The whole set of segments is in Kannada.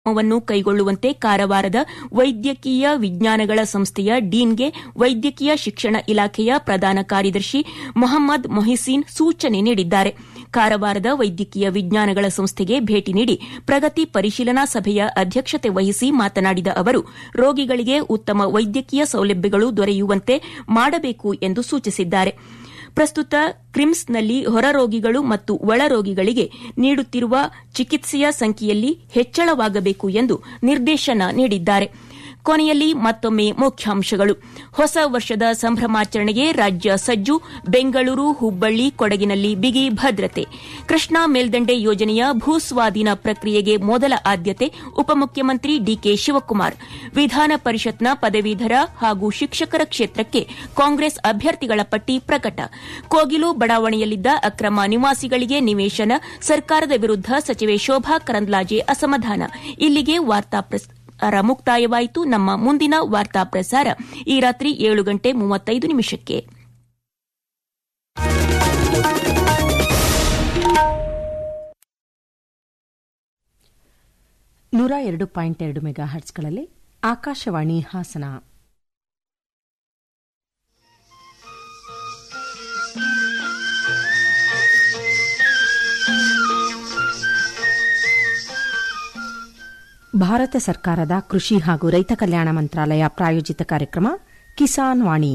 ಕ್ರಮವನ್ನು ಕೈಗೊಳ್ಳುವಂತೆ ಕಾರವಾರದ ವೈದ್ಯಕೀಯ ವಿಜ್ಞಾನಗಳ ಸಂಸ್ಥೆಯ ಡೀನ್ಗೆ ವೈದ್ಯಕೀಯ ಶಿಕ್ಷಣ ಇಲಾಖೆಯ ಪ್ರಧಾನ ಕಾರ್ಯದರ್ಶಿ ಮೊಹಮ್ಮದ್ ಮೊಹಿಸೀನ್ ಸೂಚನೆ ನೀಡಿದ್ದಾರೆ ಕಾರವಾರದ ವೈದ್ಯಕೀಯ ವಿಜ್ಞಾನಗಳ ಸಂಸ್ಥೆಗೆ ಭೇಟಿ ನೀಡಿ ಪ್ರಗತಿ ಪರಿಶೀಲನಾ ಸಭೆಯ ಅಧ್ಯಕ್ಷತೆ ವಹಿಸಿ ಮಾತನಾಡಿದ ಅವರು ರೋಗಿಗಳಿಗೆ ಉತ್ತಮ ವೈದ್ಯಕೀಯ ಸೌಲಭ್ಯಗಳು ದೊರೆಯುವಂತೆ ಮಾಡಬೇಕು ಎಂದು ಸೂಚಿಸಿದ್ದಾರೆ ಪ್ರಸ್ತುತ ಕ್ರಿಮ್ಸ್ನಲ್ಲಿ ಹೊರ ರೋಗಿಗಳು ಮತ್ತು ಒಳ ರೋಗಿಗಳಿಗೆ ನೀಡುತ್ತಿರುವ ಚಿಕಿತ್ಸೆಯ ಸಂಖ್ಯೆಯಲ್ಲಿ ಹೆಚ್ಚಳವಾಗಬೇಕು ಎಂದು ನಿರ್ದೇಶನ ನೀಡಿದ್ದಾರೆ ಕೊನೆಯಲ್ಲಿ ಮತ್ತೊಮ್ಮೆ ಮುಖ್ಯಾಂಶಗಳು ಹೊಸ ವರ್ಷದ ಸಂಭ್ರಮಾಚರಣೆಗೆ ರಾಜ್ಯ ಸಜ್ಜು ಬೆಂಗಳೂರು ಹುಬ್ಬಳ್ಳಿ ಕೊಡಗಿನಲ್ಲಿ ಬಿಗಿ ಭದ್ರತೆ ಕೃಷ್ಣಾ ಮೇಲ್ದಂಡೆ ಯೋಜನೆಯ ಭೂಸ್ವಾಧೀನ ಪ್ರಕ್ರಿಯೆಗೆ ಮೊದಲ ಆದ್ಯತೆ ಉಪಮುಖ್ಯಮಂತ್ರಿ ಡಿಕೆ ಶಿವಕುಮಾರ್ ವಿಧಾನ ಪರಿಷತ್ನ ಪದವೀಧರ ಹಾಗೂ ಶಿಕ್ಷಕರ ಕ್ಷೇತ್ರಕ್ಕೆ ಕಾಂಗ್ರೆಸ್ ಅಭ್ಯರ್ಥಿಗಳ ಪಟ್ಟಿ ಪ್ರಕಟ ಕೋಗಿಲು ಬಡಾವಣೆಯಲ್ಲಿದ್ದ ಅಕ್ರಮ ನಿವಾಸಿಗಳಿಗೆ ನಿವೇಶನ ಸರ್ಕಾರದ ವಿರುದ್ದ ಸಚಿವೆ ಶೋಭಾ ಕರಂದ್ಲಾಜೆ ಅಸಮಾಧಾನ ಇಲ್ಲಿಗೆ ವಾರ್ತಾ ಮುಕ್ತಾಯವಾಯಿತು ನಮ್ಮ ಮುಂದಿನ ವಾರ್ತಾ ಪ್ರಸಾರ ಈ ರಾತ್ರಿ ಏಳು ಗಂಟೆ ಮೂವತ್ತೈದು ನಿಮಿಷಕ್ಕೆ ನೂರ ಎರಡು ಪಾಯಿಂಟ್ ಎರಡು ಮೆಗಾ ಹರ್ಟ್ಸ್ಗಳಲ್ಲಿ ಆಕಾಶವಾಣಿ ಹಾಸನ ಭಾರತ ಸರ್ಕಾರದ ಕೃಷಿ ಹಾಗೂ ರೈತ ಕಲ್ಯಾಣ ಮಂತ್ರಾಲಯ ಪ್ರಾಯೋಜಿತ ಕಾರ್ಯಕ್ರಮ ಕಿಸಾನ್ ವಾಣಿ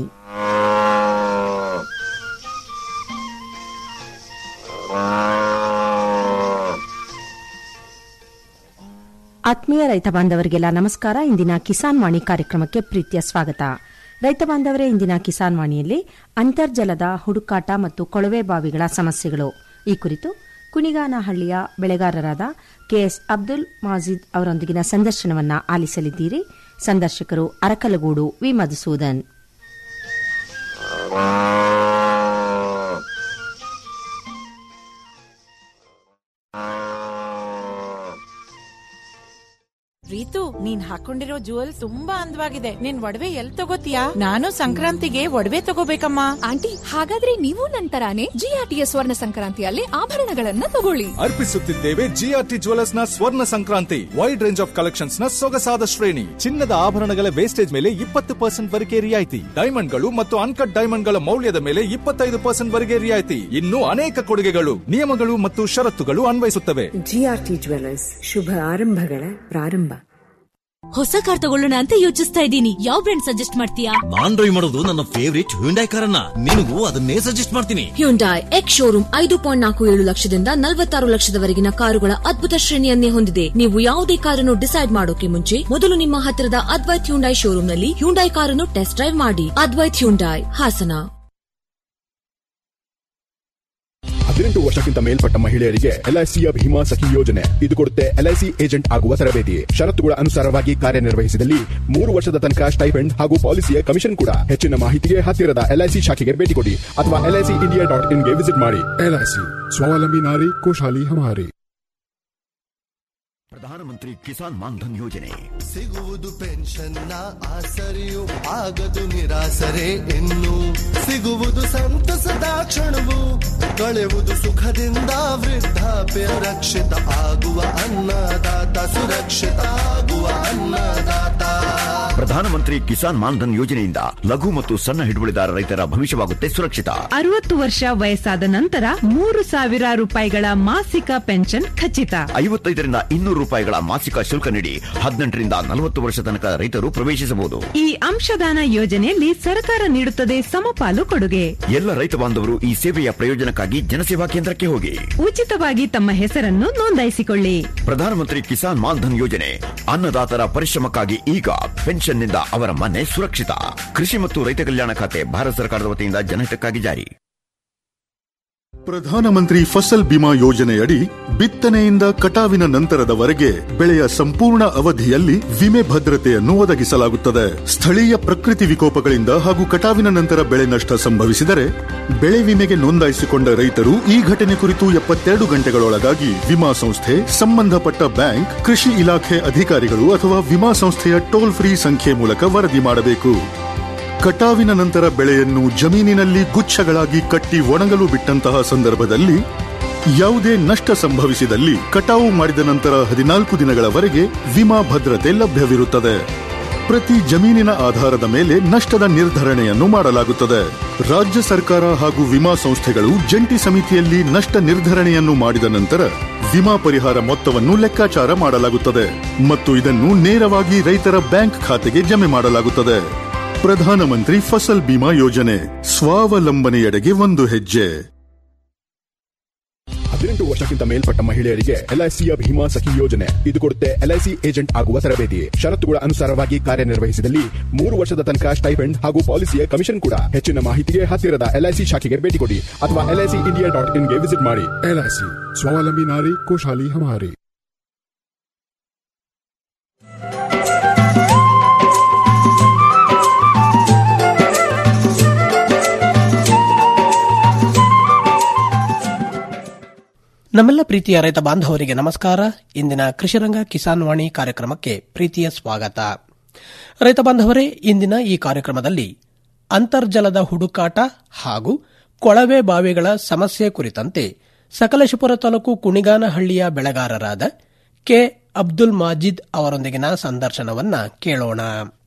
ಆತ್ಮೀಯ ರೈತ ಬಾಂಧವರಿಗೆಲ್ಲ ನಮಸ್ಕಾರ ಇಂದಿನ ಕಿಸಾನ್ ವಾಣಿ ಕಾರ್ಯಕ್ರಮಕ್ಕೆ ಪ್ರೀತಿಯ ಸ್ವಾಗತ ರೈತ ಬಾಂಧವರೇ ಇಂದಿನ ಕಿಸಾನ್ ವಾಣಿಯಲ್ಲಿ ಅಂತರ್ಜಲದ ಹುಡುಕಾಟ ಮತ್ತು ಕೊಳವೆ ಬಾವಿಗಳ ಸಮಸ್ಯೆಗಳು ಈ ಕುರಿತು ಕುಣಿಗಾನಹಳ್ಳಿಯ ಬೆಳೆಗಾರರಾದ ಕೆಎಸ್ ಅಬ್ದುಲ್ ಮಾಜಿದ್ ಅವರೊಂದಿಗಿನ ಸಂದರ್ಶನವನ್ನ ಆಲಿಸಲಿದ್ದೀರಿ ಸಂದರ್ಶಕರು ಅರಕಲಗೂಡು ವಿ ಮಧುಸೂದನ್ ರೀತು ನೀನ್ ಹಾಕೊಂಡಿರೋ ಜುವೆಲ್ ತುಂಬಾ ಅಂದವಾಗಿದೆ ನಿನ್ ಒಡವೆ ಎಲ್ ತಗೋತೀಯಾ ನಾನು ಸಂಕ್ರಾಂತಿಗೆ ಒಡವೆ ತಗೋಬೇಕಮ್ಮ ಆಂಟಿ ಹಾಗಾದ್ರೆ ನೀವು ನಂತರಾನೆ ಜಿಆರ್ಟಿಯ ಸ್ವರ್ಣ ಸಂಕ್ರಾಂತಿಯಲ್ಲಿ ಆಭರಣಗಳನ್ನ ತಗೊಳ್ಳಿ ಅರ್ಪಿಸುತ್ತಿದ್ದೇವೆ ಜಿಆರ್ಟಿ ಜುವೆಲರ್ಸ್ ನ Swarna Sankranti wide range of collections ನ ಸೊಗಸಾದ ಶ್ರೇಣಿ ಚಿನ್ನದ ಆಭರಣಗಳ ವೇಸ್ಟೇಜ್ ಮೇಲೆ ಇಪ್ಪತ್ತು ಪರ್ಸೆಂಟ್ ವರೆಗೆ ರಿಯಾಯಿತಿ ಡೈಮಂಡ್ಗಳು ಮತ್ತು ಅನ್ಕಟ್ ಡೈಮಂಡ್ಗಳ ಮೌಲ್ಯದ ಮೇಲೆ ಇಪ್ಪತ್ತೈದು ಪರ್ಸೆಂಟ್ ವರೆಗೆ ರಿಯಾಯಿತಿ ಇನ್ನೂ ಅನೇಕ ಕೊಡುಗೆಗಳು ನಿಯಮಗಳು ಮತ್ತು ಷರತ್ತುಗಳು ಅನ್ವಯಿಸುತ್ತವೆ ಜಿಆರ್ಟಿ ಜ್ಯುವೆಲರ್ಸ್ ಶುಭ ಆರಂಭಗಳ ಪ್ರಾರಂಭ ಹೊಸ ಕಾರ್ ತಗೊಳ್ಳೋಣ ಅಂತ ಯೋಚಿಸ್ತಾ ಇದ್ದೀನಿ ಯಾವ ಬ್ರ್ಯಾಂಡ್ ಸಜೆಸ್ಟ್ ಮಾಡ್ತೀಯಾ ನಾನ್ ಡ್ರೈವ್ ಮಾಡೋದು ನನ್ನ ಫೇವರಿಟ್ ಹ್ಯುಂಡೈ ಕಾರನ್ನ ನಿನಗೂ ಅದನ್ನೇ ಸಜೆಸ್ಟ್ ಮಾಡ್ತೀನಿ ಹ್ಯುಂಡೈ ಎಕ್ಸ್ ಶೋರೂಮ್ ಐದು ಪಾಯಿಂಟ್ ನಾಲ್ಕು ಏಳು ಲಕ್ಷದಿಂದ ನಲವತ್ತಾರು ಲಕ್ಷದವರೆಗಿನ ಕಾರುಗಳ ಅದ್ಭುತ ಶ್ರೇಣಿಯನ್ನೇ ಹೊಂದಿದೆ ನೀವು ಯಾವುದೇ ಕಾರನ್ನು ಡಿಸೈಡ್ ಮಾಡೋಕೆ ಮುಂಚೆ ಮೊದಲು ನಿಮ್ಮ ಹತ್ತಿರದ ಅದ್ವೈತ್ ಹ್ಯುಂಡೈ ಶೋರೂಮ್ನಲ್ಲಿ ಹ್ಯುಂಡೈ ಕಾರನ್ನು ಟೆಸ್ಟ್ ಡ್ರೈವ್ ಮಾಡಿ ಅದ್ವೈತ್ ಹ್ಯುಂಡೈ ಹಾಸನ ಹದಿನೆಂಟು ವರ್ಷಕ್ಕಿಂತ ಮೇಲ್ಪಟ್ಟ ಮಹಿಳೆಯರಿಗೆ ಎಲ್ಐಸಿಯ ಭೀಮಾ ಸಖಿ ಯೋಜನೆ ಇದು ಕೊಡುತ್ತೆ ಎಲ್ಐಸಿ ಏಜೆಂಟ್ ಆಗುವ ತರಬೇತಿ ಷರತ್ತುಗಳ ಅನುಸಾರವಾಗಿ ಕಾರ್ಯನಿರ್ವಹಿಸಿದಲ್ಲಿ ಮೂರು ವರ್ಷದ ತನಕ ಸ್ಟೈಫೆಂಡ್ ಹಾಗೂ ಪಾಲಿಸಿಯ ಕಮಿಷನ್ ಕೂಡ ಹೆಚ್ಚಿನ ಮಾಹಿತಿಗೆ ಹತ್ತಿರದ ಎಲ್ಐಸಿ ಶಾಖೆಗೆ ಭೇಟಿ ಕೊಡಿ ಅಥವಾ ಎಲ್ಐಸಿ ಇಂಡಿಯಾ ಡಾಟ್ ಇನ್ಗೆ ವಿಸಿಟ್ ಮಾಡಿ ಎಲ್ಐಸಿ ಸ್ವಾವಲಂಬಿ ನಾರಿ ಖುಷಾಲಿ ಹಮಾರಿ ಪ್ರಧಾನಮಂತ್ರಿ ಕಿಸಾನ್ ಮಾನ್ಧನ್ ಯೋಜನೆ ಸಿಗುವುದು ಪೆನ್ಷನ್ನ ಆಸರೆಯು ಆಗದು ನಿರಾಸರೆ ಇನ್ನು ಸಿಗುವುದು ಸಂತಸದ ಕ್ಷಣವು ಕಳೆವುದು ಸುಖದಿಂದ ವೃದ್ಧಾಪ್ಯ ರಕ್ಷಿತ ಆಗುವ ಅನ್ನದಾತ ಸುರಕ್ಷಿತ ಆಗುವ ಅನ್ನದಾತ ಪ್ರಧಾನಮಂತ್ರಿ ಕಿಸಾನ್ ಮಾನ್ಧನ್ ಯೋಜನೆಯಿಂದ ಲಘು ಮತ್ತು ಸಣ್ಣ ಹಿಡುವಳಿದಾರ ರೈತರ ಭವಿಷ್ಯವಾಗುತ್ತೆ ಸುರಕ್ಷಿತ ಅರವತ್ತು ವರ್ಷ ವಯಸ್ಸಾದ ನಂತರ ಮೂರು ಸಾವಿರ ರೂಪಾಯಿಗಳ ಮಾಸಿಕ ಪೆನ್ಷನ್ ಖಚಿತ ಐವತ್ತೈದರಿಂದ ಇನ್ನೂರು ರೂಪಾಯಿಗಳ ಮಾಸಿಕ ಶುಲ್ಕ ನೀಡಿ ಹದಿನೆಂಟರಿಂದ ನಲವತ್ತು ವರ್ಷ ತನಕ ರೈತರು ಪ್ರವೇಶಿಸಬಹುದು ಈ ಅಂಶದಾನ ಯೋಜನೆಯಲ್ಲಿ ಸರ್ಕಾರ ನೀಡುತ್ತದೆ ಸಮಪಾಲು ಕೊಡುಗೆ ಎಲ್ಲ ರೈತ ಬಾಂಧವರು ಈ ಸೇವೆಯ ಪ್ರಯೋಜನಕ್ಕಾಗಿ ಜನಸೇವಾ ಕೇಂದ್ರಕ್ಕೆ ಹೋಗಿ ಉಚಿತವಾಗಿ ತಮ್ಮ ಹೆಸರನ್ನು ನೋಂದಾಯಿಸಿಕೊಳ್ಳಿ ಪ್ರಧಾನಮಂತ್ರಿ ಕಿಸಾನ್ ಮಾನ್ಧನ್ ಯೋಜನೆ ಅನ್ನದಾತರ ಪರಿಶ್ರಮಕ್ಕಾಗಿ ಈಗ ಪೆನ್ಷನ್ನಿಂದ ಅವರ ಮನೆ ಸುರಕ್ಷಿತ ಕೃಷಿ ಮತ್ತು ರೈತ ಕಲ್ಯಾಣ ಖಾತೆ ಭಾರತ ಸರ್ಕಾರದ ವತಿಯಿಂದ ಜನಹಿತಕ್ಕಾಗಿ ಜಾರಿ ಪ್ರಧಾನಮಂತ್ರಿ ಫಸಲ್ ಬಿಮಾ ಯೋಜನೆಯಡಿ ಬಿತ್ತನೆಯಿಂದ ಕಟಾವಿನ ನಂತರದವರೆಗೆ ಬೆಳೆಯ ಸಂಪೂರ್ಣ ಅವಧಿಯಲ್ಲಿ ವಿಮೆ ಭದ್ರತೆಯನ್ನು ಒದಗಿಸಲಾಗುತ್ತದೆ ಸ್ಥಳೀಯ ಪ್ರಕೃತಿ ವಿಕೋಪಗಳಿಂದ ಹಾಗೂ ಕಟಾವಿನ ನಂತರ ಬೆಳೆ ನಷ್ಟ ಸಂಭವಿಸಿದರೆ ಬೆಳೆ ವಿಮೆಗೆ ನೋಂದಾಯಿಸಿಕೊಂಡ ರೈತರು ಈ ಘಟನೆ ಕುರಿತು ಎಪ್ಪತ್ತೆರಡು ಗಂಟೆಗಳೊಳಗಾಗಿ ವಿಮಾ ಸಂಸ್ಥೆ ಸಂಬಂಧಪಟ್ಟ ಬ್ಯಾಂಕ್ ಕೃಷಿ ಇಲಾಖೆ ಅಧಿಕಾರಿಗಳು ಅಥವಾ ವಿಮಾ ಸಂಸ್ಥೆಯ ಟೋಲ್ ಫ್ರೀ ಸಂಖ್ಯೆ ಮೂಲಕ ವರದಿ ಮಾಡಬೇಕು ಕಟಾವಿನ ನಂತರ ಬೆಳೆಯನ್ನು ಜಮೀನಿನಲ್ಲಿ ಗುಚ್ಛಗಳಾಗಿ ಕಟ್ಟಿ ಒಣಗಲು ಬಿಟ್ಟಂತಹ ಸಂದರ್ಭದಲ್ಲಿ ಯಾವುದೇ ನಷ್ಟ ಸಂಭವಿಸಿದಲ್ಲಿ ಕಟಾವು ಮಾಡಿದ ನಂತರ ಹದಿನಾಲ್ಕು ದಿನಗಳವರೆಗೆ ವಿಮಾ ಭದ್ರತೆ ಲಭ್ಯವಿರುತ್ತದೆ ಪ್ರತಿ ಜಮೀನಿನ ಆಧಾರದ ಮೇಲೆ ನಷ್ಟದ ನಿರ್ಧರಣೆಯನ್ನು ಮಾಡಲಾಗುತ್ತದೆ ರಾಜ್ಯ ಸರ್ಕಾರ ಹಾಗೂ ವಿಮಾ ಸಂಸ್ಥೆಗಳು ಜಂಟಿ ಸಮಿತಿಯಲ್ಲಿ ನಷ್ಟ ನಿರ್ಧರಣೆಯನ್ನು ಮಾಡಿದ ನಂತರ ವಿಮಾ ಪರಿಹಾರ ಮೊತ್ತವನ್ನು ಲೆಕ್ಕಾಚಾರ ಮಾಡಲಾಗುತ್ತದೆ ಮತ್ತು ಇದನ್ನು ನೇರವಾಗಿ ರೈತರ ಬ್ಯಾಂಕ್ ಖಾತೆಗೆ ಜಮೆ ಮಾಡಲಾಗುತ್ತದೆ ಪ್ರಧಾನಮಂತ್ರಿ ಫಸಲ್ ಬಿಮಾ ಯೋಜನೆ ಸ್ವಾವಲಂಬನೆಯೆಡೆಗೆ ಒಂದು ಹೆಜ್ಜೆ ಹದಿನೆಂಟು ವರ್ಷಕ್ಕಿಂತ ಮೇಲ್ಪಟ್ಟ ಮಹಿಳೆಯರಿಗೆ ಎಲ್ಐಸಿಯ ಭೀಮಾ ಸಖಿ ಯೋಜನೆ ಇದು ಕೊಡುತ್ತೆ ಎಲ್ಐಸಿ ಏಜೆಂಟ್ ಆಗುವ ತರಬೇತಿ ಷರತ್ತುಗಳ ಅನುಸಾರವಾಗಿ ಕಾರ್ಯನಿರ್ವಹಿಸಿದಲ್ಲಿ ಮೂರು ವರ್ಷದ ತನಕ ಸ್ಟೈಪೆಂಡ್ ಹಾಗೂ ಪಾಲಿಸಿಯ ಕಮಿಷನ್ ಕೂಡ ಹೆಚ್ಚಿನ ಮಾಹಿತಿಗೆ ಹತ್ತಿರದ ಎಲ್ಐಸಿ ಶಾಖೆಗೆ ಭೇಟಿ ಕೊಡಿ ಅಥವಾ ಎಲ್ಐಸಿ ಇಂಡಿಯಾ ಡಾಟ್ ಇನ್ಗೆ ವಿಸಿಟ್ ಮಾಡಿ ಎಲ್ಐಸಿ ಸ್ವಾವಲಂಬಿ ನಾರಿ ಖುಷಾಲಿ ಹಮಾರಿ ನಮ್ಮೆಲ್ಲ ಪ್ರೀತಿಯ ರೈತ ಬಾಂಧವರಿಗೆ ನಮಸ್ಕಾರ ಇಂದಿನ ಕೃಷಿರಂಗ ಕಿಸಾನ್ ವಾಣಿ ಕಾರ್ಯಕ್ರಮಕ್ಕೆ ಪ್ರೀತಿಯ ಸ್ವಾಗತ ರೈತ ಬಾಂಧವರೇ ಇಂದಿನ ಈ ಕಾರ್ಯಕ್ರಮದಲ್ಲಿ ಅಂತರ್ಜಲದ ಹುಡುಕಾಟ ಹಾಗೂ ಕೊಳವೆ ಬಾವಿಗಳ ಸಮಸ್ಯೆ ಕುರಿತಂತೆ ಸಕಲೇಶಪುರ ತಾಲೂಕು ಕುಣಿಗಾನಹಳ್ಳಿಯ ಬೆಳೆಗಾರರಾದ ಕೆ ಅಬ್ದುಲ್ ಮಾಜಿದ್ ಅವರೊಂದಿಗಿನ ಸಂದರ್ಶನವನ್ನ ಕೇಳೋಣ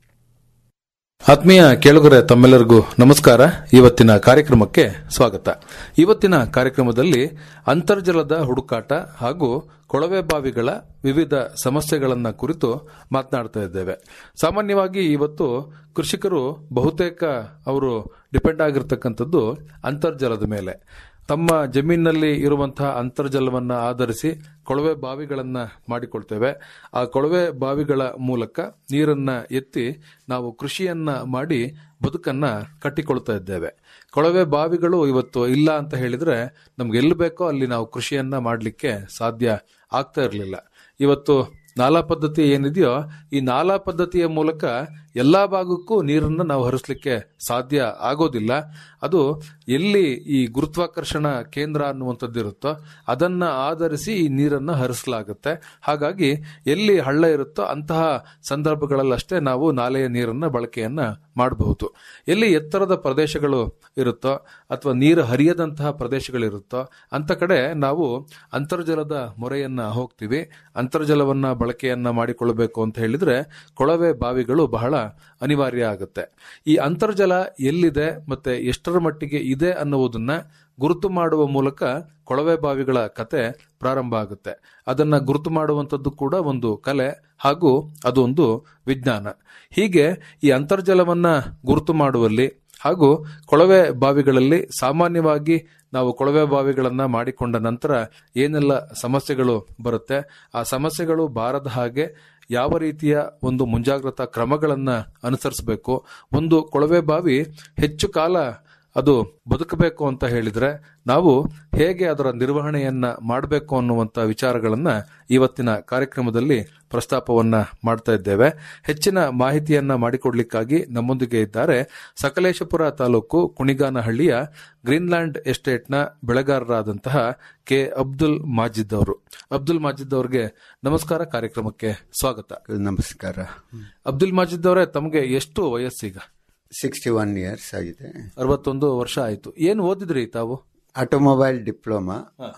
ಆತ್ಮೀಯ ಕೇಳುಗರೆ ತಮ್ಮೆಲ್ಲರಿಗೂ ನಮಸ್ಕಾರ ಇವತ್ತಿನ ಕಾರ್ಯಕ್ರಮಕ್ಕೆ ಸ್ವಾಗತ ಇವತ್ತಿನ ಕಾರ್ಯಕ್ರಮದಲ್ಲಿ ಅಂತರ್ಜಲದ ಹುಡುಕಾಟ ಹಾಗೂ ಕೊಳವೆ ಬಾವಿಗಳ ವಿವಿಧ ಸಮಸ್ಯೆಗಳನ್ನ ಕುರಿತು ಮಾತನಾಡ್ತಾ ಇದ್ದೇವೆ ಸಾಮಾನ್ಯವಾಗಿ ಇವತ್ತು ಕೃಷಿಕರು ಬಹುತೇಕ ಅವರು ಡಿಪೆಂಡ್ ಆಗಿರ್ತಕ್ಕಂಥದ್ದು ಅಂತರ್ಜಲದ ಮೇಲೆ ತಮ್ಮ ಜಮೀನಿನಲ್ಲಿ ಇರುವಂತಹ ಅಂತರ್ಜಲವನ್ನ ಆಧರಿಸಿ ಕೊಳವೆ ಬಾವಿಗಳನ್ನ ಮಾಡಿಕೊಳ್ತೇವೆ ಆ ಕೊಳವೆ ಬಾವಿಗಳ ಮೂಲಕ ನೀರನ್ನ ಎತ್ತಿ ನಾವು ಕೃಷಿಯನ್ನ ಮಾಡಿ ಬದುಕನ್ನ ಕಟ್ಟಿಕೊಳ್ತಾ ಇದ್ದೇವೆ ಕೊಳವೆ ಬಾವಿಗಳು ಇವತ್ತು ಇಲ್ಲ ಅಂತ ಹೇಳಿದ್ರೆ ನಮ್ಗೆ ಎಲ್ಲಿ ಬೇಕೋ ಅಲ್ಲಿ ನಾವು ಕೃಷಿಯನ್ನ ಮಾಡಲಿಕ್ಕೆ ಸಾಧ್ಯ ಆಗ್ತಾ ಇರಲಿಲ್ಲ ಇವತ್ತು ನಾಲಾ ಪದ್ಧತಿ ಏನಿದೆಯೋ ಈ ನಾಲಾ ಪದ್ಧತಿಯ ಮೂಲಕ ಎಲ್ಲಾ ಭಾಗಕ್ಕೂ ನೀರನ್ನು ನಾವು ಹರಿಸಲಿಕ್ಕೆ ಸಾಧ್ಯ ಆಗೋದಿಲ್ಲ ಅದು ಎಲ್ಲಿ ಈ ಗುರುತ್ವಾಕರ್ಷಣ ಕೇಂದ್ರ ಅನ್ನುವಂಥದ್ದು ಇರುತ್ತೋ ಅದನ್ನ ಆಧರಿಸಿ ಈ ನೀರನ್ನು ಹರಿಸಲಾಗುತ್ತೆ ಹಾಗಾಗಿ ಎಲ್ಲಿ ಹಳ್ಳ ಇರುತ್ತೋ ಅಂತಹ ಸಂದರ್ಭಗಳಲ್ಲಷ್ಟೇ ನಾವು ನಾಲೆಯ ನೀರನ್ನ ಬಳಕೆಯನ್ನ ಮಾಡಬಹುದು ಎಲ್ಲಿ ಎತ್ತರದ ಪ್ರದೇಶಗಳು ಇರುತ್ತೋ ಅಥವಾ ನೀರು ಹರಿಯದಂತಹ ಪ್ರದೇಶಗಳಿರುತ್ತೋ ಅಂತ ಕಡೆ ನಾವು ಅಂತರ್ಜಲದ ಮೊರೆಯನ್ನ ಹೋಗ್ತೀವಿ ಅಂತರ್ಜಲವನ್ನ ಬಳಕೆಯನ್ನ ಮಾಡಿಕೊಳ್ಳಬೇಕು ಅಂತ ಹೇಳಿದ್ರೆ ಕೊಳವೆ ಬಾವಿಗಳು ಬಹಳ ಅನಿವಾರ್ಯ ಆಗುತ್ತೆ ಈ ಅಂತರ್ಜಲ ಎಲ್ಲಿದೆ ಮತ್ತೆ ಎಷ್ಟರ ಮಟ್ಟಿಗೆ ಇದೆ ಅನ್ನುವುದನ್ನ ಗುರುತು ಮಾಡುವ ಮೂಲಕ ಕೊಳವೆ ಬಾವಿಗಳ ಕತೆ ಪ್ರಾರಂಭ ಆಗುತ್ತೆ ಅದನ್ನ ಗುರುತು ಮಾಡುವಂಥದ್ದು ಕೂಡ ಒಂದು ಕಲೆ ಹಾಗೂ ಅದೊಂದು ವಿಜ್ಞಾನ ಹೀಗೆ ಈ ಅಂತರ್ಜಲವನ್ನ ಗುರುತು ಮಾಡುವಲ್ಲಿ ಹಾಗೂ ಕೊಳವೆ ಬಾವಿಗಳಲ್ಲಿ ಸಾಮಾನ್ಯವಾಗಿ ನಾವು ಕೊಳವೆ ಬಾವಿಗಳನ್ನ ಮಾಡಿಕೊಂಡ ನಂತರ ಏನೆಲ್ಲ ಸಮಸ್ಯೆಗಳು ಬರುತ್ತೆ ಆ ಸಮಸ್ಯೆಗಳು ಬಾರದ ಹಾಗೆ ಯಾವ ರೀತಿಯ ಒಂದು ಮುಂಜಾಗ್ರತಾ ಕ್ರಮಗಳನ್ನ ಅನುಸರಿಸಬೇಕು ಒಂದು ಕೊಳವೆ ಬಾವಿ ಹೆಚ್ಚು ಕಾಲ ಅದು ಬದುಕಬೇಕು ಅಂತ ಹೇಳಿದ್ರೆ ನಾವು ಹೇಗೆ ಅದರ ನಿರ್ವಹಣೆಯನ್ನ ಮಾಡಬೇಕು ಅನ್ನುವಂತ ವಿಚಾರಗಳನ್ನ ಇವತ್ತಿನ ಕಾರ್ಯಕ್ರಮದಲ್ಲಿ ಪ್ರಸ್ತಾಪವನ್ನ ಮಾಡ್ತಾ ಇದ್ದೇವೆ ಹೆಚ್ಚಿನ ಮಾಹಿತಿಯನ್ನ ಮಾಡಿಕೊಡ್ಲಿಕ್ಕಾಗಿ ನಮ್ಮೊಂದಿಗೆ ಇದ್ದಾರೆ ಸಕಲೇಶಪುರ ತಾಲೂಕು ಕುಣಿಗಾನಹಳ್ಳಿಯ ಗ್ರೀನ್ಲ್ಯಾಂಡ್ ಎಸ್ಟೇಟ್ನ ಬೆಳೆಗಾರರಾದಂತಹ ಕೆ ಅಬ್ದುಲ್ ಮಾಜಿದ್ ಅವರು ಅಬ್ದುಲ್ ಮಾಜಿದ್ ಅವರಿಗೆ ನಮಸ್ಕಾರ ಕಾರ್ಯಕ್ರಮಕ್ಕೆ ಸ್ವಾಗತ ನಮಸ್ಕಾರ ಅಬ್ದುಲ್ ಮಾಜಿದ್ ಅವರೇ ತಮಗೆ ಎಷ್ಟು ವಯಸ್ಸೀಗ ಸಿಕ್ಸ್ಟಿ ಒನ್ ಇಯರ್ಸ್ ಆಗಿದೆ ಅರವತ್ತೊಂದು ವರ್ಷ ಆಯ್ತು ಏನು ಓದಿದ್ರಿ ತಾವು ಆಟೋಮೊಬೈಲ್ ಡಿಪ್ಲೊಮಾ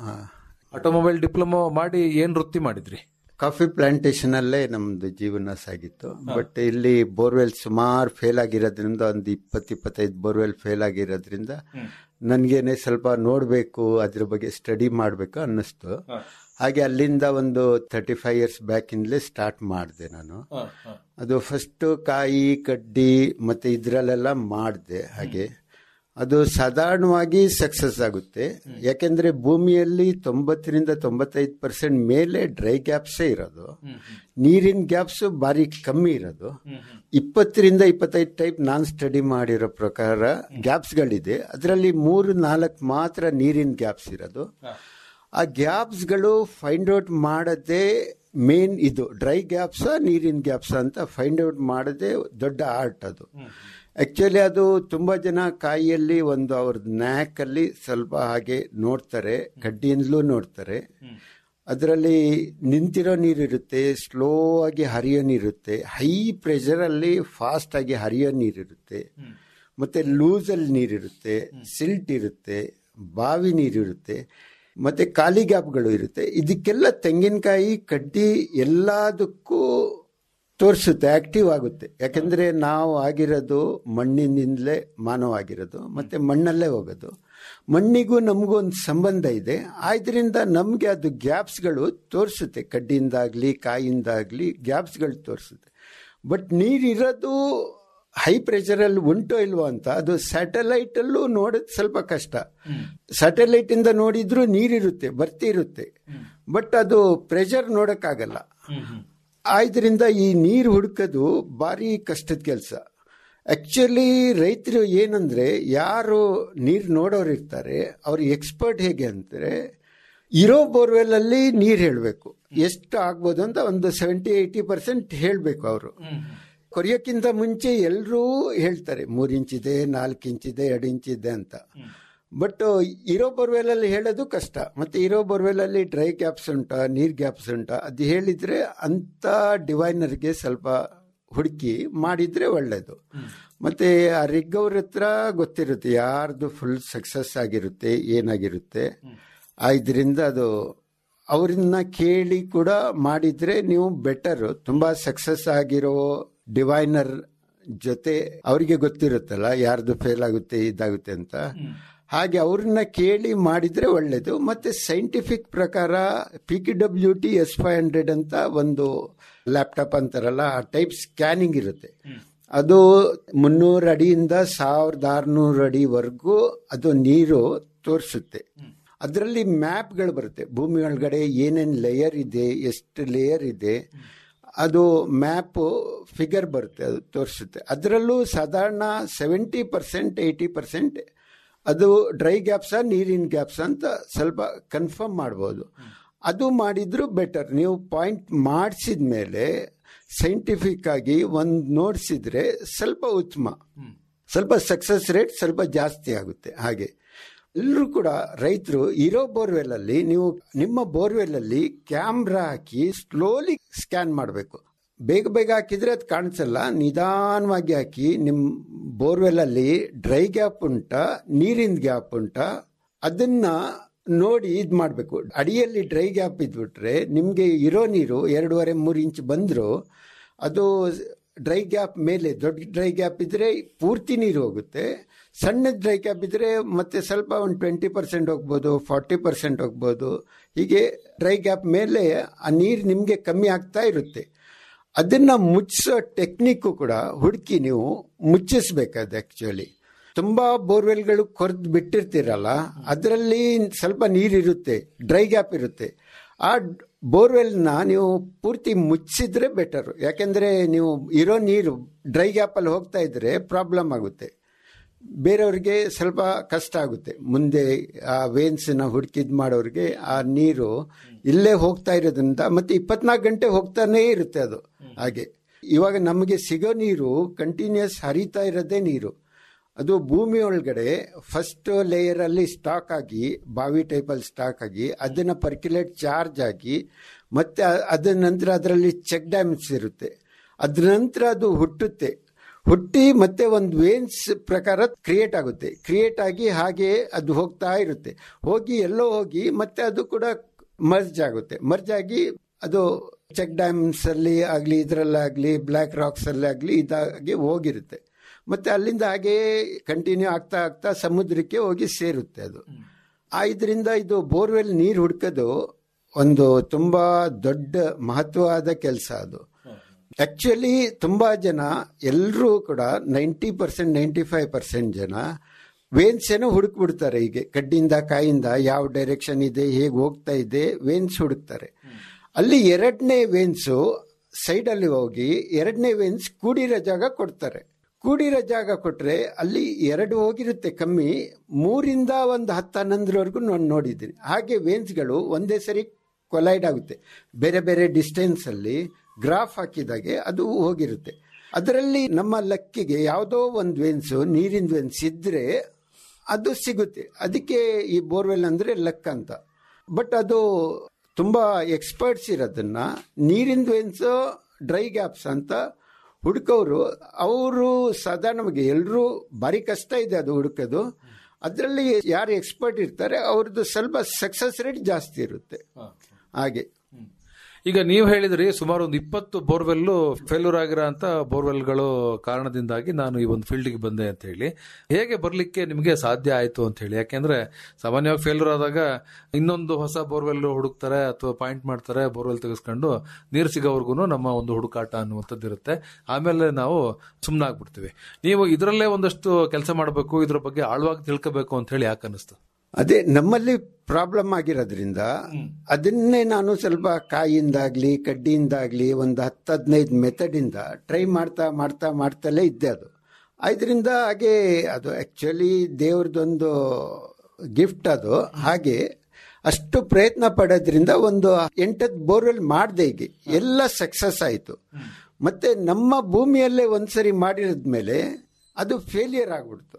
ಆಟೋಮೊಬೈಲ್ ಡಿಪ್ಲೊಮಾ ಮಾಡಿ ಏನ್ ವೃತ್ತಿ ಮಾಡಿದ್ರಿ ಕಾಫಿ ಪ್ಲಾಂಟೇಶನ್ ಅಲ್ಲೇ ನಮ್ದು ಜೀವನ ಸಾಗಿತ್ತು ಬಟ್ ಇಲ್ಲಿ ಬೋರ್ವೆಲ್ ಸುಮಾರು ಫೇಲ್ ಆಗಿರೋದ್ರಿಂದ ಒಂದು ಇಪ್ಪತ್ತು ಇಪ್ಪತ್ತೈದು ಬೋರ್ವೆಲ್ ಫೇಲ್ ಆಗಿರೋದ್ರಿಂದ ನನ್ಗೇನೆ ಸ್ವಲ್ಪ ನೋಡಬೇಕು ಅದ್ರ ಬಗ್ಗೆ ಸ್ಟಡಿ ಮಾಡಬೇಕು ಅನ್ನಿಸ್ತು ಹಾಗೆ ಅಲ್ಲಿಂದ ಒಂದು ತರ್ಟಿ ಫೈವ್ ಇಯರ್ಸ್ ಬ್ಯಾಕಿಂದಲೇ ಸ್ಟಾರ್ಟ್ ಮಾಡಿದೆ ನಾನು ಅದು ಫಸ್ಟ್ ಕಾಯಿ ಕಡ್ಡಿ ಮತ್ತೆ ಇದ್ರಲ್ಲೆಲ್ಲ ಮಾಡಿದೆ ಹಾಗೆ ಅದು ಸಾಧಾರಣವಾಗಿ ಸಕ್ಸಸ್ ಆಗುತ್ತೆ ಯಾಕೆಂದ್ರೆ ಭೂಮಿಯಲ್ಲಿ ತೊಂಬತ್ತರಿಂದ ತೊಂಬತ್ತೈದು ಪರ್ಸೆಂಟ್ ಮೇಲೆ ಡ್ರೈ ಗ್ಯಾಪ್ಸೇ ಇರೋದು ನೀರಿನ ಗ್ಯಾಪ್ಸ್ ಭಾರಿ ಕಮ್ಮಿ ಇರೋದು ಇಪ್ಪತ್ತರಿಂದ ಇಪ್ಪತ್ತೈದು ಟೈಪ್ ನಾನ್ ಸ್ಟಡಿ ಮಾಡಿರೋ ಪ್ರಕಾರ ಗ್ಯಾಪ್ಸ್ಗಳಿದೆ ಅದರಲ್ಲಿ ಮೂರು ನಾಲ್ಕು ಮಾತ್ರ ನೀರಿನ ಗ್ಯಾಪ್ಸ್ ಇರೋದು ಆ ಗ್ಯಾಪ್ಸ್ಗಳು ಫೈಂಡ್ ಔಟ್ ಮಾಡದೆ ಮೇನ್ ಇದು ಡ್ರೈ ಗ್ಯಾಪ್ಸ ನೀರಿನ ಗ್ಯಾಪ್ಸ ಅಂತ ಫೈಂಡ್ ಔಟ್ ಮಾಡದೆ ದೊಡ್ಡ ಆರ್ಟ್ ಅದು ಆಕ್ಚುಲಿ ಅದು ತುಂಬಾ ಜನ ಕಾಯಿಯಲ್ಲಿ ಒಂದು ಅವ್ರದ್ದು ನ್ಯಾಕಲ್ಲಿ ಸ್ವಲ್ಪ ಹಾಗೆ ನೋಡ್ತಾರೆ ಕಡ್ಡಿಯಿಂದಲೂ ನೋಡ್ತಾರೆ ಅದರಲ್ಲಿ ನಿಂತಿರೋ ನೀರಿರುತ್ತೆ ಸ್ಲೋ ಆಗಿ ಹರಿಯೋ ನೀರಿರುತ್ತೆ ಹೈ ಪ್ರೆಷರಲ್ಲಿ ಫಾಸ್ಟ್ ಆಗಿ ಹರಿಯೋ ನೀರಿರುತ್ತೆ ಮತ್ತೆ ಲೂಸಲ್ಲಿ ನೀರಿರುತ್ತೆ ಸಿಲ್ಟ್ ಇರುತ್ತೆ ಬಾವಿ ನೀರಿರುತ್ತೆ ಮತ್ತೆ ಖಾಲಿ ಗ್ಯಾಪ್ಗಳು ಇರುತ್ತೆ ಇದಕ್ಕೆಲ್ಲ ತೆಂಗಿನಕಾಯಿ ಕಡ್ಡಿ ಎಲ್ಲದಕ್ಕೂ ತೋರಿಸುತ್ತೆ ಆಕ್ಟಿವ್ ಆಗುತ್ತೆ ಯಾಕೆಂದ್ರೆ ನಾವು ಆಗಿರೋದು ಮಣ್ಣಿನಿಂದಲೇ ಮಾನವ ಆಗಿರೋದು ಮತ್ತೆ ಮಣ್ಣಲ್ಲೇ ಹೋಗೋದು ಮಣ್ಣಿಗೂ ನಮಗೂ ಒಂದು ಸಂಬಂಧ ಇದೆ ಆದ್ರಿಂದ ನಮಗೆ ಅದು ಗ್ಯಾಪ್ಸ್ಗಳು ತೋರಿಸುತ್ತೆ ಕಡ್ಡಿಯಿಂದಾಗ್ಲಿ ಕಾಯಿಂದಾಗ್ಲಿ ಗ್ಯಾಪ್ಸ್ಗಳು ತೋರಿಸುತ್ತೆ ಬಟ್ ನೀರಿರೋದು ಹೈ ಪ್ರೆಷರಲ್ಲಿ ಉಂಟೋ ಇಲ್ವೋ ಅಂತ ಅದು ಸ್ಯಾಟಲೈಟ್ ಅಲ್ಲೂ ನೋಡೋದು ಸ್ವಲ್ಪ ಕಷ್ಟ ಸ್ಯಾಟಲೈಟ್ ಇಂದ ನೋಡಿದ್ರು ನೀರಿರುತ್ತೆ ಬರ್ತಿರುತ್ತೆ ಬಟ್ ಅದು ಪ್ರೆಷರ್ ನೋಡಕ್ಕಾಗಲ್ಲ ಆದ್ರಿಂದ ಈ ನೀರು ಹುಡುಕೋದು ಭಾರಿ ಕಷ್ಟದ ಕೆಲಸ ಆಕ್ಚುಲಿ ರೈತರು ಏನಂದ್ರೆ ಯಾರು ನೀರು ನೋಡೋರು ಇರ್ತಾರೆ ಅವ್ರ ಎಕ್ಸ್ಪರ್ಟ್ ಹೇಗೆ ಅಂತಾರೆ ಇರೋ ಬೋರ್ವೆಲ್ ಅಲ್ಲಿ ನೀರು ಹೇಳಬೇಕು ಎಷ್ಟು ಆಗ್ಬೋದು ಅಂತ ಒಂದು ಸೆವೆಂಟಿ ಏಯ್ಟಿ ಪರ್ಸೆಂಟ್ ಹೇಳಬೇಕು ಅವರು ಕೊರಿಯೋಕ್ಕಿಂತ ಮುಂಚೆ ಎಲ್ಲರೂ ಹೇಳ್ತಾರೆ ಮೂರು ಇಂಚಿದೆ ನಾಲ್ಕು ಇಂಚಿದೆ ಎರಡು ಇಂಚಿದೆ ಅಂತ ಬಟ್ ಇರೋ ಬೋರ್ವೆಲ್ ಅಲ್ಲಿ ಹೇಳೋದು ಕಷ್ಟ ಮತ್ತೆ ಇರೋ ಬೋರ್ವೆಲ್ ಅಲ್ಲಿ ಡ್ರೈ ಗ್ಯಾಪ್ಸ್ ಉಂಟಾ ನೀರ್ ಗ್ಯಾಪ್ಸ್ ಉಂಟಾ ಅದು ಹೇಳಿದ್ರೆ ಅಂತ ಡಿವೈನರ್ಗೆ ಸ್ವಲ್ಪ ಹುಡುಕಿ ಮಾಡಿದ್ರೆ ಒಳ್ಳೇದು ಮತ್ತೆ ಆ ರಿಗ್ ಅವ್ರ ಹತ್ರ ಗೊತ್ತಿರುತ್ತೆ ಯಾರ್ದು ಫುಲ್ ಸಕ್ಸಸ್ ಆಗಿರುತ್ತೆ ಏನಾಗಿರುತ್ತೆ ಇದರಿಂದ ಅದು ಅವ್ರನ್ನ ಕೇಳಿ ಕೂಡ ಮಾಡಿದ್ರೆ ನೀವು ಬೆಟರ್ ತುಂಬಾ ಸಕ್ಸಸ್ ಆಗಿರೋ ಡಿವೈನರ್ ಜೊತೆ ಅವರಿಗೆ ಗೊತ್ತಿರುತ್ತಲ್ಲ ಯಾರ್ದು ಫೇಲ್ ಆಗುತ್ತೆ ಇದಾಗುತ್ತೆ ಅಂತ ಹಾಗೆ ಅವ್ರನ್ನ ಕೇಳಿ ಮಾಡಿದ್ರೆ ಒಳ್ಳೇದು ಮತ್ತೆ ಸೈಂಟಿಫಿಕ್ ಪ್ರಕಾರ P K W T S five hundred ಅಂತ ಒಂದು ಲ್ಯಾಪ್ಟಾಪ್ ಅಂತಾರಲ್ಲ ಆ ಟೈಪ್ ಸ್ಕ್ಯಾನಿಂಗ್ ಇರುತ್ತೆ ಅದು ಮುನ್ನೂರು ಅಡಿಯಿಂದ ಸಾವಿರದ ಆರ್ನೂರು ಅಡಿವರೆಗೂ ಅದು ನೀರು ತೋರಿಸುತ್ತೆ ಅದರಲ್ಲಿ ಮ್ಯಾಪ್ಗಳು ಬರುತ್ತೆ ಭೂಮಿ ಒಳಗಡೆ ಏನೇನು ಲೇಯರ್ ಇದೆ ಎಷ್ಟು ಲೇಯರ್ ಇದೆ ಅದು ಮ್ಯಾಪ್ ಫಿಗರ್ ಬರುತ್ತೆ ಅದು ತೋರಿಸುತ್ತೆ ಅದರಲ್ಲೂ ಸಾಧಾರಣ ಸೆವೆಂಟಿ ಪರ್ಸೆಂಟ್ ಏಯ್ಟಿ ಪರ್ಸೆಂಟ್ ಅದು ಡ್ರೈ ಗ್ಯಾಪ್ಸ ನೀರಿನ ಗ್ಯಾಪ್ಸ್ ಅಂತ ಸ್ವಲ್ಪ ಕನ್ಫರ್ಮ್ ಮಾಡ್ಬೋದು ಅದು ಮಾಡಿದ್ರು ಬೆಟರ್ ನೀವು ಪಾಯಿಂಟ್ ಮಾಡಿಸಿದ ಮೇಲೆ ಸೈಂಟಿಫಿಕ್ ಆಗಿ ಒಂದು ನೋಡಿಸಿದ್ರೆ ಸ್ವಲ್ಪ ಉತ್ತಮ ಸ್ವಲ್ಪ ಸಕ್ಸಸ್ ರೇಟ್ ಸ್ವಲ್ಪ ಜಾಸ್ತಿ ಆಗುತ್ತೆ ಹಾಗೆ ಎಲ್ಲರೂ ಕೂಡ ರೈತರು ಇರೋ ಬೋರ್ವೆಲ್ ಅಲ್ಲಿ ನೀವು ನಿಮ್ಮ ಬೋರ್ವೆಲ್ ಅಲ್ಲಿ ಕ್ಯಾಮ್ರಾ ಹಾಕಿ ಸ್ಲೋಲಿ ಸ್ಕ್ಯಾನ್ ಮಾಡಬೇಕು ಬೇಗ ಬೇಗ ಹಾಕಿದ್ರೆ ಅದು ಕಾಣಿಸಲ್ಲ ನಿಧಾನವಾಗಿ ಹಾಕಿ ನಿಮ್ಮ ಬೋರ್ವೆಲ್ ಅಲ್ಲಿ ಡ್ರೈ ಗ್ಯಾಪ್ ಉಂಟಾ ನೀರಿನ ಗ್ಯಾಪ್ ಉಂಟಾ ಅದನ್ನ ನೋಡಿ ಇದು ಮಾಡಬೇಕು ಅಡಿಯಲ್ಲಿ ಡ್ರೈ ಗ್ಯಾಪ್ ಇದ್ಬಿಟ್ರೆ ನಿಮಗೆ ಇರೋ ನೀರು ಎರಡೂವರೆ ಮೂರು ಇಂಚ್ ಬಂದರೂ ಅದು ಡ್ರೈ ಗ್ಯಾಪ್ ಮೇಲೆ ದೊಡ್ಡ ಡ್ರೈ ಗ್ಯಾಪ್ ಇದ್ರೆ ಪೂರ್ತಿ ನೀರು ಹೋಗುತ್ತೆ ಸಣ್ಣ ಡ್ರೈ ಗ್ಯಾಪ್ ಇದ್ರೆ ಮತ್ತೆ ಸ್ವಲ್ಪ ಒಂದು ಟ್ವೆಂಟಿ ಪರ್ಸೆಂಟ್ ಹೋಗ್ಬೋದು ಫಾರ್ಟಿ ಪರ್ಸೆಂಟ್ ಹೋಗ್ಬೋದು ಹೀಗೆ ಡ್ರೈ ಗ್ಯಾಪ್ ಮೇಲೆ ಆ ನೀರು ನಿಮಗೆ ಕಮ್ಮಿ ಆಗ್ತಾ ಇರುತ್ತೆ ಅದನ್ನ ಮುಚ್ಚಿಸೋ ಟೆಕ್ನಿಕ್ಕು ಕೂಡ ಹುಡುಕಿ ನೀವು ಮುಚ್ಚಿಸ್ಬೇಕದು ಆಕ್ಚುಲಿ ತುಂಬಾ ಬೋರ್ವೆಲ್ಗಳು ಕೊರ್ದು ಬಿಟ್ಟಿರ್ತೀರಲ್ಲ ಅದರಲ್ಲಿ ಸ್ವಲ್ಪ ನೀರಿರುತ್ತೆ ಡ್ರೈ ಗ್ಯಾಪ್ ಇರುತ್ತೆ ಆ ಬೋರ್ವೆಲ್ನ ನೀವು ಪೂರ್ತಿ ಮುಚ್ಚಿದ್ರೆ ಬೆಟರ್ ಯಾಕೆಂದ್ರೆ ನೀವು ಇರೋ ನೀರು ಡ್ರೈ ಗ್ಯಾಪಲ್ಲಿ ಹೋಗ್ತಾ ಇದ್ರೆ ಪ್ರಾಬ್ಲಮ್ ಆಗುತ್ತೆ ಬೇರೆಯವ್ರಿಗೆ ಸ್ವಲ್ಪ ಕಷ್ಟ ಆಗುತ್ತೆ ಮುಂದೆ ಆ ವೇನ್ಸ್ನ ಹುಡುಕಿದ್ ಮಾಡೋರಿಗೆ ಆ ನೀರು ಇಲ್ಲೇ ಹೋಗ್ತಾ ಇರೋದ್ರಿಂದ ಮತ್ತೆ ಇಪ್ಪತ್ನಾಲ್ಕು ಗಂಟೆ ಹೋಗ್ತಾನೇ ಇರುತ್ತೆ ಅದು ಹಾಗೆ ಇವಾಗ ನಮಗೆ ಸಿಗೋ ನೀರು ಕಂಟಿನ್ಯೂಸ್ ಹರಿತಾ ಇರೋದೇ ನೀರು ಅದು ಭೂಮಿ ಒಳಗಡೆ ಫಸ್ಟ್ ಲೇಯರ್ ಅಲ್ಲಿ ಸ್ಟಾಕ್ ಆಗಿ ಬಾವಿ ಟೈಪಲ್ಲಿ ಸ್ಟಾಕ್ ಆಗಿ ಅದನ್ನ ಪರ್ಕ್ಯುಲೇಟ್ ಚಾರ್ಜ್ ಆಗಿ ಮತ್ತೆ ಅದ ನಂತರ ಅದರಲ್ಲಿ ಚೆಕ್ ಡ್ಯಾಮ್ಸ್ ಇರುತ್ತೆ ಅದ್ರ ನಂತರ ಅದು ಹುಟ್ಟುತ್ತೆ ಹುಟ್ಟಿ ಮತ್ತೆ ಒಂದು ವೇನ್ಸ್ ಪ್ರಕಾರ ಕ್ರಿಯೇಟ್ ಆಗುತ್ತೆ ಕ್ರಿಯೇಟ್ ಆಗಿ ಹಾಗೆ ಅದು ಹೋಗ್ತಾ ಇರುತ್ತೆ ಹೋಗಿ ಎಲ್ಲೋ ಹೋಗಿ ಮತ್ತೆ ಅದು ಕೂಡ ಮರ್ಜ್ ಆಗುತ್ತೆ ಮರ್ಜ್ ಆಗಿ ಅದು ಚೆಕ್ ಡ್ಯಾಮ್ಸ್ ಅಲ್ಲಿ ಆಗಲಿ ಇದರಲ್ಲಾಗಲಿ ಬ್ಲ್ಯಾಕ್ ರಾಕ್ಸ್ ಅಲ್ಲಿ ಆಗಲಿ ಇದಾಗಿ ಹೋಗಿರುತ್ತೆ ಮತ್ತೆ ಅಲ್ಲಿಂದ ಹಾಗೆ ಕಂಟಿನ್ಯೂ ಆಗ್ತಾ ಆಗ್ತಾ ಸಮುದ್ರಕ್ಕೆ ಹೋಗಿ ಸೇರುತ್ತೆ ಅದು ಆ ಇದರಿಂದ ಇದು ಬೋರ್ವೆಲ್ ನೀರು ಹುಡ್ಕೋದು ಒಂದು ತುಂಬಾ ದೊಡ್ಡ ಮಹತ್ವವಾದ ಕೆಲಸ ಅದು ಆಕ್ಚುಲಿ ತುಂಬಾ ಜನ ಎಲ್ಲರೂ ಕೂಡ ninety percent ninety five percent ಜನ ವೇನ್ಸ್ ಏನೋ ಹುಡುಕ್ಬಿಡ್ತಾರೆ ಹೀಗೆ ಕಡ್ಡಿಯಿಂದ ಕಾಯಿಂದ ಯಾವ ಡೈರೆಕ್ಷನ್ ಇದೆ ಹೇಗೆ ಹೋಗ್ತಾ ಇದೆ ವೇನ್ಸ್ ಹುಡುಕ್ತಾರೆ ಅಲ್ಲಿ ಎರಡನೇ ವೇನ್ಸು ಸೈಡಲ್ಲಿ ಹೋಗಿ ಎರಡನೇ ವೇನ್ಸ್ ಕೂಡಿರೋ ಜಾಗ ಕೊಡ್ತಾರೆ ಕೂಡಿರೋ ಜಾಗ ಕೊಟ್ರೆ ಅಲ್ಲಿ ಎರಡು ಹೋಗಿರುತ್ತೆ ಕಮ್ಮಿ ಮೂರಿಂದ ಒಂದು ಹತ್ತು ಹನ್ನೊಂದರವರೆಗೂ ನಾನು ನೋಡಿದ್ದೀನಿ ಹಾಗೆ ವೇನ್ಸ್ಗಳು ಒಂದೇ ಸರಿ ಕೊಲೈಡ್ ಆಗುತ್ತೆ ಬೇರೆ ಬೇರೆ ಡಿಸ್ಟೆನ್ಸ್ ಅಲ್ಲಿ ಗ್ರಾಫ್ ಹಾಕಿದಾಗೆ ಅದು ಹೋಗಿರುತ್ತೆ ಅದರಲ್ಲಿ ನಮ್ಮ ಲಕ್ಕಿಗೆ ಯಾವುದೋ ಒಂದು ವೆನ್ಸು ನೀರಿನ ವೆನ್ಸ್ ಇದ್ರೆ ಅದು ಸಿಗುತ್ತೆ ಅದಕ್ಕೆ ಈ ಬೋರ್ವೆಲ್ ಅಂದ್ರೆ ಲಕ್ ಅಂತ ಬಟ್ ಅದು ತುಂಬಾ ಎಕ್ಸ್ಪರ್ಟ್ಸ್ ಇರೋದನ್ನ ನೀರಿನ ವೆನ್ಸ್ ಡ್ರೈ ಗ್ಯಾಪ್ಸ್ ಅಂತ ಹುಡುಕೋರು ಅವರು ಸಾಧಾರಣವಾಗಿ ಎಲ್ಲರೂ ಭಾರಿ ಕಷ್ಟ ಇದೆ ಅದು ಹುಡುಕೋದು ಅದರಲ್ಲಿ ಯಾರು ಎಕ್ಸ್ಪರ್ಟ್ ಇರ್ತಾರೆ ಅವ್ರದ್ದು ಸ್ವಲ್ಪ ಸಕ್ಸಸ್ ರೇಟ್ ಜಾಸ್ತಿ ಇರುತ್ತೆ ಹಾಗೆ ಈಗ ನೀವು ಹೇಳಿದ್ರಿ ಸುಮಾರು ಒಂದು ಇಪ್ಪತ್ತು ಬೋರ್ವೆಲ್ಲು ಫೇಲ್ಯೂರ್ ಆಗಿರೋ ಅಂತ ಬೋರ್ವೆಲ್ಗಳು ಕಾರಣದಿಂದಾಗಿ ನಾನು ಈ ಒಂದು ಫೀಲ್ಡ್ಗೆ ಬಂದೆ ಅಂತ ಹೇಳಿ ಹೇಗೆ ಬರ್ಲಿಕ್ಕೆ ನಿಮಗೆ ಸಾಧ್ಯ ಆಯ್ತು ಅಂತ ಹೇಳಿ ಯಾಕೆಂದ್ರೆ ಸಾಮಾನ್ಯವಾಗಿ ಫೇಲ್ಯೂರ್ ಆದಾಗ ಇನ್ನೊಂದು ಹೊಸ ಬೋರ್ವೆಲ್ ಹುಡುಕ್ತಾರೆ ಅಥವಾ ಪಾಯಿಂಟ್ ಮಾಡ್ತಾರೆ ಬೋರ್ವೆಲ್ ತೆಗೆಸ್ಕೊಂಡು ನೀರು ಸಿಗೋವರೆಗೂ ನಮ್ಮ ಒಂದು ಹುಡುಕಾಟ ಅನ್ನುವಂಥದ್ದು ಇರುತ್ತೆ ಆಮೇಲೆ ನಾವು ಸುಮ್ಮನಾಗ್ಬಿಡ್ತೀವಿ ನೀವು ಇದರಲ್ಲೇ ಒಂದಷ್ಟು ಕೆಲಸ ಮಾಡಬೇಕು ಇದ್ರ ಬಗ್ಗೆ ಆಳವಾಗಿ ತಿಳ್ಕೋಬೇಕು ಅಂತ ಹೇಳಿ ಯಾಕೆ ಅನ್ನಿಸ್ತು ಅದೇ ನಮ್ಮಲ್ಲಿ ಪ್ರಾಬ್ಲಮ್ ಆಗಿರೋದ್ರಿಂದ ಅದನ್ನೇ ನಾನು ಸ್ವಲ್ಪ ಕಾಯಿಂದಾಗ್ಲಿ ಕಡ್ಡಿಯಿಂದಾಗ್ಲಿ ಒಂದು ಹತ್ತು ಹದಿನೈದು ಮೆಥಡ್ ಇಂದ ಟ್ರೈ ಮಾಡ್ತಾ ಮಾಡ್ತಾ ಮಾಡ್ತಲೇ ಇದ್ದೆ ಅದು ಇದರಿಂದ ಹಾಗೆ ಅದು ಆಕ್ಚುಲಿ ದೇವ್ರದೊಂದು ಗಿಫ್ಟ್ ಅದು ಹಾಗೆ ಅಷ್ಟು ಪ್ರಯತ್ನ ಪಡೋದ್ರಿಂದ ಒಂದು ಎಂಟತ್ತು ಬೋರ್ವೆಲ್ ಮಾಡಿದೆ ಈಗ ಎಲ್ಲ ಸಕ್ಸಸ್ ಆಯಿತು ಮತ್ತೆ ನಮ್ಮ ಭೂಮಿಯಲ್ಲೇ ಒಂದ್ಸರಿ ಮಾಡಿರೋದ್ಮೇಲೆ ಅದು ಫೇಲಿಯರ್ ಆಗ್ಬಿಡ್ತು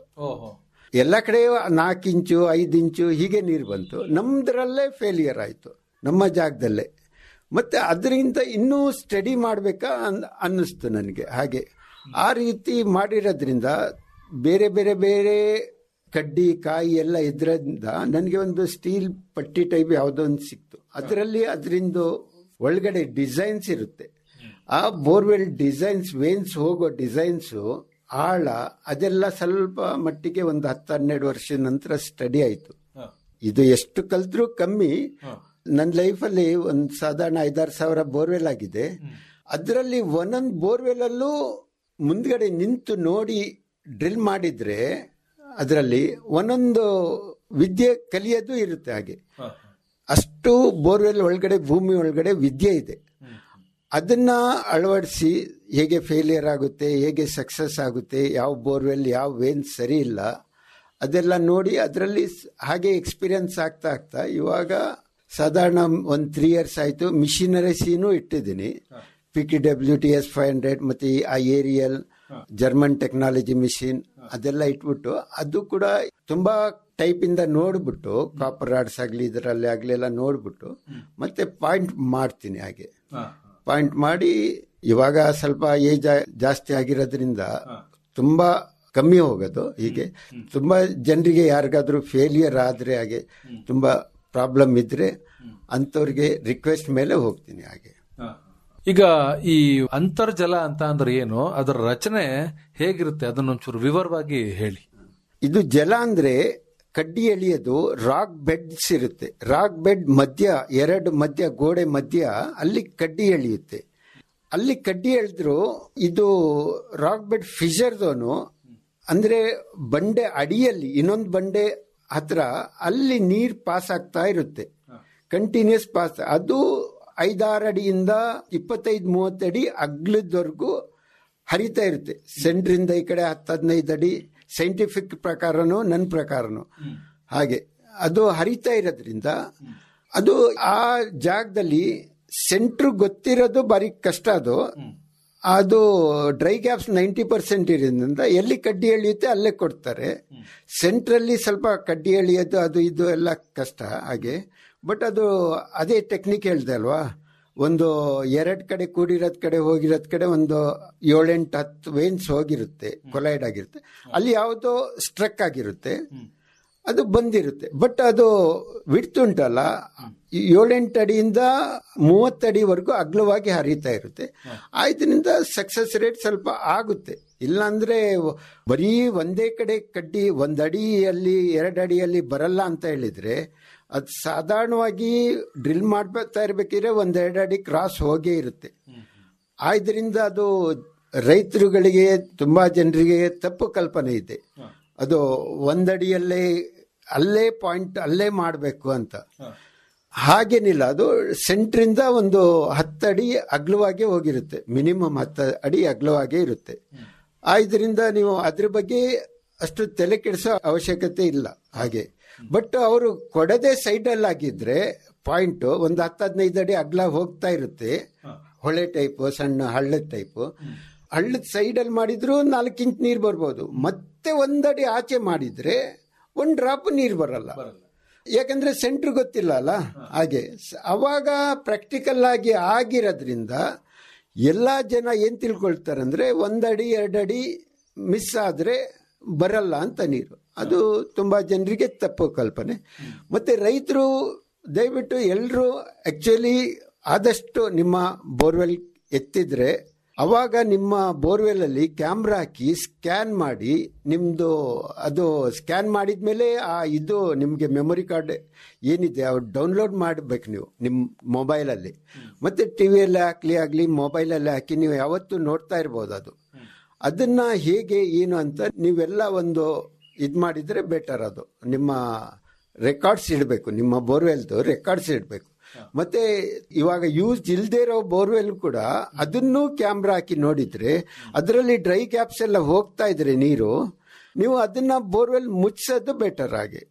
ಎಲ್ಲ ಕಡೆ ನಾಲ್ಕು ಇಂಚು ಐದು ಇಂಚು ಹೀಗೆ ನೀರು ಬಂತು ನಮ್ದ್ರಲ್ಲೇ ಫೇಲಿಯರ್ ಆಯಿತು ನಮ್ಮ ಜಾಗದಲ್ಲೇ ಮತ್ತೆ ಅದರಿಂದ ಇನ್ನೂ ಸ್ಟಡಿ ಮಾಡಬೇಕಾ ಅನ್- ಅನ್ನಿಸ್ತು ನನಗೆ ಹಾಗೆ ಆ ರೀತಿ ಮಾಡಿರೋದ್ರಿಂದ ಬೇರೆ ಬೇರೆ ಬೇರೆ ಕಡ್ಡಿ ಕಾಯಿ ಎಲ್ಲ ಇದ್ರಿಂದ ನನಗೆ ಒಂದು ಸ್ಟೀಲ್ ಪಟ್ಟಿ ಟೈಪ್ ಯಾವುದೋ ಒಂದು ಸಿಕ್ತು ಅದರಲ್ಲಿ ಅದರಿಂದ ಒಳಗಡೆ ಡಿಸೈನ್ಸ್ ಇರುತ್ತೆ ಆ ಬೋರ್ವೆಲ್ ಡಿಸೈನ್ಸ್ ವೇನ್ಸ್ ಹೋಗೋ ಡಿಸೈನ್ಸು ಆಳ ಅದೆಲ್ಲ ಸ್ವಲ್ಪ ಮಟ್ಟಿಗೆ ಒಂದು ಹತ್ತು ಹನ್ನೆರಡು ವರ್ಷದ ನಂತರ ಸ್ಟಡಿ ಆಯಿತು ಇದು ಎಷ್ಟು ಕಲ್ತ್ರೂ ಕಮ್ಮಿ ನನ್ನ ಲೈಫಲ್ಲಿ ಒಂದು ಸಾಧಾರಣ ಐದಾರು ಸಾವಿರ ಬೋರ್ವೆಲ್ ಆಗಿದೆ ಅದರಲ್ಲಿ ಒಂದೊಂದು ಬೋರ್ವೆಲ್ ಅಲ್ಲೂ ಮುಂದ್ಗಡೆ ನಿಂತು ನೋಡಿ ಡ್ರಿಲ್ ಮಾಡಿದ್ರೆ ಅದರಲ್ಲಿ ಒಂದೊಂದು ವಿದ್ಯೆ ಕಲಿಯೋದು ಇರುತ್ತೆ ಹಾಗೆ ಅಷ್ಟು ಬೋರ್ವೆಲ್ ಒಳಗಡೆ ಭೂಮಿ ಒಳಗಡೆ ವಿದ್ಯೆ ಇದೆ ಅದನ್ನ ಅಳವಡಿಸಿ ಹೇಗೆ ಫೇಲಿಯರ್ ಆಗುತ್ತೆ ಹೇಗೆ ಸಕ್ಸಸ್ ಆಗುತ್ತೆ ಯಾವ ಬೋರ್ವೆಲ್ ಯಾವ ವೇನ್ ಸರಿ ಇಲ್ಲ ಅದೆಲ್ಲ ನೋಡಿ ಅದರಲ್ಲಿ ಹಾಗೆ ಎಕ್ಸ್ಪೀರಿಯನ್ಸ್ ಆಗ್ತಾ ಆಗ್ತಾ ಇವಾಗ ಸಾಧಾರಣ ಒಂದು ತ್ರೀ ಇಯರ್ಸ್ ಆಯಿತು ಮಿಷಿನರೀಸೀನು ಇಟ್ಟಿದ್ದೀನಿ P T W T S five hundred ಮತ್ತು ಆ ಏರಿಯಲ್ ಜರ್ಮನ್ ಟೆಕ್ನಾಲಜಿ ಮಿಷಿನ್ ಅದೆಲ್ಲ ಇಟ್ಬಿಟ್ಟು ಅದು ಕೂಡ ತುಂಬಾ ಟೈಪ್ ಇಂದ ನೋಡ್ಬಿಟ್ಟು ಕಾಪರ್ ರಾಡ್ಸ್ ಆಗಲಿ ಇದರಲ್ಲಿ ಆಗಲಿ ಎಲ್ಲ ನೋಡ್ಬಿಟ್ಟು ಮತ್ತೆ ಪಾಯಿಂಟ್ ಮಾಡ್ತೀನಿ ಹಾಗೆ ಪಾಯಿಂಟ್ ಮಾಡಿ ಇವಾಗ ಸ್ವಲ್ಪ ಏಜ್ ಜಾಸ್ತಿ ಆಗಿರೋದ್ರಿಂದ ತುಂಬಾ ಕಮ್ಮಿ ಹೋಗೋದು ಹೀಗೆ ತುಂಬಾ ಜನರಿಗೆ ಯಾರಿಗಾದ್ರೂ ಫೇಲಿಯರ್ ಆದ್ರೆ ಹಾಗೆ ತುಂಬಾ ಪ್ರಾಬ್ಲಮ್ ಇದ್ರೆ ಅಂಥವ್ರಿಗೆ ರಿಕ್ವೆಸ್ಟ್ ಮೇಲೆ ಹೋಗ್ತೀನಿ ಹಾಗೆ ಈಗ ಈ ಅಂತರ್ಜಲ ಅಂತ ಅಂದ್ರೆ ಏನು ಅದರ ರಚನೆ ಹೇಗಿರುತ್ತೆ ಅದನ್ನೊಂಚೂರು ವಿವರವಾಗಿ ಹೇಳಿ ಇದು ಜಲ ಅಂದ್ರೆ ಕಡ್ಡಿ ಎಳೆಯೋದು ರಾಕ್ ಬೆಡ್ಸ್ ಇರುತ್ತೆ ರಾಕ್ ಬೆಡ್ ಮಧ್ಯ ಎರಡು ಮಧ್ಯ ಗೋಡೆ ಮಧ್ಯ ಅಲ್ಲಿ ಕಡ್ಡಿ ಎಳೆಯುತ್ತೆ ಅಲ್ಲಿ ಕಡ್ಡಿ ಎಳೆದ್ರು ಇದು ರಾಕ್ ಬೆಡ್ ಫಿಶರ್ದೋನು ಅಂದ್ರೆ ಬಂಡೆ ಅಡಿಯಲ್ಲಿ ಇನ್ನೊಂದು ಬಂಡೆ ಹತ್ರ ಅಲ್ಲಿ ನೀರ್ ಪಾಸ್ ಆಗ್ತಾ ಇರುತ್ತೆ ಕಂಟಿನ್ಯೂಸ್ ಪಾಸ್ ಅದು ಐದಾರು ಅಡಿಯಿಂದ ಇಪ್ಪತ್ತೈದು ಮೂವತ್ತಡಿ ಅಗ್ಲದವರೆಗೂ ಹರಿತಾ ಇರುತ್ತೆ ಸೆಂಟ್ರಿಂದ ಈ ಕಡೆ ಹತ್ತು ಹದಿನೈದು ಅಡಿ ಸೈಂಟಿಫಿಕ್ ಪ್ರಕಾರನೂ ನನ್ನ ಪ್ರಕಾರನು ಹಾಗೆ ಅದು ಹರಿತಾ ಇರೋದ್ರಿಂದ ಅದು ಆ ಜಾಗದಲ್ಲಿ ಸೆಂಟ್ರ್ ಗೊತ್ತಿರೋದು ಬಾರಿ ಕಷ್ಟ ಅದು ಅದು ಡ್ರೈ ಗ್ಯಾಪ್ಸ್ ನೈಂಟಿ ಪರ್ಸೆಂಟ್ ಇರೋದ್ರಿಂದ ಎಲ್ಲಿ ಕಡ್ಡಿ ಎಳೆಯುತ್ತೆ ಅಲ್ಲೇ ಕೊಡ್ತಾರೆ ಸೆಂಟ್ರಲ್ಲಿ ಸ್ವಲ್ಪ ಕಡ್ಡಿ ಎಳೆಯೋದು ಅದು ಇದು ಎಲ್ಲ ಕಷ್ಟ ಹಾಗೆ ಬಟ್ ಅದು ಅದೇ ಟೆಕ್ನಿಕ್ ಹೇಳ್ದೆ ಅಲ್ವಾ ಒಂದು ಎರಡ್ ಕಡೆ ಕೂಡಿರೋದ್ ಕಡೆ ಹೋಗಿರೋದ್ ಕಡೆ ಒಂದು ಏಳೆಂಟು ಹತ್ತು ವೇನ್ಸ್ ಹೋಗಿರುತ್ತೆ ಕೊಲೈಡ್ ಆಗಿರುತ್ತೆ ಅಲ್ಲಿ ಯಾವುದೋ ಸ್ಟ್ರಕ್ ಆಗಿರುತ್ತೆ ಅದು ಬಂದಿರುತ್ತೆ ಬಟ್ ಅದು ವಿಡ್ತ್ ಉಂಟಲ್ಲ ಈ ಏಳೆಂಟು ಅಡಿಯಿಂದ ಮೂವತ್ತಡಿವರೆಗೂ ಅಗ್ಲವಾಗಿ ಹರಿತಾ ಇರುತ್ತೆ ಆಯ್ತಿನಿಂದ ಸಕ್ಸಸ್ ರೇಟ್ ಸ್ವಲ್ಪ ಆಗುತ್ತೆ ಇಲ್ಲಾಂದ್ರೆ ಬರೀ ಒಂದೇ ಕಡೆ ಕಡ್ಡಿ ಒಂದ್ ಅಡಿಯಲ್ಲಿ ಎರಡು ಅಡಿಯಲ್ಲಿ ಬರಲ್ಲ ಅಂತ ಹೇಳಿದ್ರೆ ಅದು ಸಾಧಾರಣವಾಗಿ ಡ್ರಿಲ್ ಮಾಡ್ತಾ ಇರ್ಬೇಕಿದ್ರೆ ಒಂದೆರಡು ಅಡಿ ಕ್ರಾಸ್ ಹೋಗೇ ಇರುತ್ತೆ ಆದ್ರಿಂದ ಅದು ರೈತರುಗಳಿಗೆ ತುಂಬಾ ಜನರಿಗೆ ತಪ್ಪು ಕಲ್ಪನೆ ಇದೆ ಅದು ಒಂದಡಿಯಲ್ಲೇ ಅಲ್ಲೇ ಪಾಯಿಂಟ್ ಅಲ್ಲೇ ಮಾಡಬೇಕು ಅಂತ ಹಾಗೇನಿಲ್ಲ ಅದು ಸೆಂಟ್ರಿಂದ ಒಂದು ಹತ್ತಡಿ ಅಗ್ಲವಾಗೇ ಹೋಗಿರುತ್ತೆ ಮಿನಿಮಮ್ ಹತ್ತು ಅಡಿ ಅಗ್ಲವಾಗೇ ಇರುತ್ತೆ ಆದ್ರಿಂದ ನೀವು ಅದ್ರ ಬಗ್ಗೆ ಅಷ್ಟು ತಲೆ ಕೆಡಿಸೋ ಅವಶ್ಯಕತೆ ಇಲ್ಲ ಹಾಗೆ ಬಟ್ ಅವರು ಕೊಡದೆ ಸೈಡಲ್ಲಿ ಆಗಿದ್ರೆ ಪಾಯಿಂಟ್ ಒಂದು ಹತ್ತು ಹದಿನೈದು ಅಡಿ ಅಗ್ಲ ಹೋಗ್ತಾ ಇರುತ್ತೆ ಹೊಳೆ ಟೈಪ್ ಸಣ್ಣ ಹಳ್ಳದ ಟೈಪ್ ಹಳ್ಳದ ಸೈಡಲ್ಲಿ ಮಾಡಿದ್ರು ನಾಲ್ಕು ಇಂಚ್ ನೀರು ಬರ್ಬೋದು ಮತ್ತೆ ಒಂದಡಿ ಆಚೆ ಮಾಡಿದ್ರೆ ಒಂದ್ ಡ್ರಾಪ್ ನೀರು ಬರಲ್ಲ ಯಾಕಂದ್ರೆ ಸೆಂಟ್ರ್ ಗೊತ್ತಿಲ್ಲ ಅಲ್ಲ ಹಾಗೆ ಸ- ಅವಾಗ ಪ್ರಾಕ್ಟಿಕಲ್ ಆಗಿ ಆಗಿರೋದ್ರಿಂದ ಎಲ್ಲಾ ಜನ ಏನ್ ತಿಳ್ಕೊಳ್ತಾರಂದ್ರೆ ಒಂದಡಿ ಎರಡಡಿ ಮಿಸ್ ಆದ್ರೆ ಬರಲ್ಲ ಅಂತ ನೀರು ಅದು ತುಂಬಾ ಜನರಿಗೆ ತಪ್ಪು ಕಲ್ಪನೆ ಮತ್ತೆ ರೈತರು ದಯವಿಟ್ಟು ಎಲ್ಲರೂ ಆಕ್ಚುಲಿ ಆದಷ್ಟು ನಿಮ್ಮ ಬೋರ್ವೆಲ್ ಎತ್ತಿದ್ರೆ ಅವಾಗ ನಿಮ್ಮ ಬೋರ್ವೆಲ್ ಅಲ್ಲಿ ಕ್ಯಾಮ್ರಾ ಹಾಕಿ ಸ್ಕ್ಯಾನ್ ಮಾಡಿ ನಿಮ್ದು ಅದು ಸ್ಕ್ಯಾನ್ ಮಾಡಿದ್ಮೇಲೆ ಆ ಇದು ನಿಮಗೆ ಮೆಮೊರಿ ಕಾರ್ಡ್ ಏನಿದೆ ಅವ್ರು ಡೌನ್ಲೋಡ್ ಮಾಡಬೇಕು ನೀವು ನಿಮ್ಮ ಮೊಬೈಲಲ್ಲಿ ಮತ್ತೆ ಟಿವಿಯಲ್ಲಿ ಹಾಕ್ಲಿ ಆಗಲಿ ಮೊಬೈಲಲ್ಲಿ ಹಾಕಿ ನೀವು ಯಾವತ್ತೂ ನೋಡ್ತಾ ಇರ್ಬೋದು ಅದು ಅದನ್ನ ಹೇಗೆ ಏನು ಅಂತ ನೀವೆಲ್ಲ ಒಂದು ಇದು ಮಾಡಿದ್ರೆ ಬೆಟರ್ ಅದು ನಿಮ್ಮ ರೆಕಾರ್ಡ್ಸ್ ಇಡಬೇಕು ನಿಮ್ಮ ಬೋರ್ವೆಲ್ದು ರೆಕಾರ್ಡ್ಸ್ ಇಡಬೇಕು ಮತ್ತೆ ಇವಾಗ ಯೂಸ್ ಇಲ್ದೇ ಇರೋ ಬೋರ್ವೆಲ್ ಕೂಡ ಅದನ್ನು ಕ್ಯಾಮ್ರಾ ಹಾಕಿ ನೋಡಿದ್ರೆ ಅದರಲ್ಲಿ ಡ್ರೈ ಕ್ಯಾಪ್ಸ್ ಎಲ್ಲ ಹೋಗ್ತಾ ಇದ್ರೆ ನೀರು ನೀವು ಅದನ್ನ ಬೋರ್ವೆಲ್ ಮುಚ್ಚೋದು ಬೆಟರ್ ಆಗಿ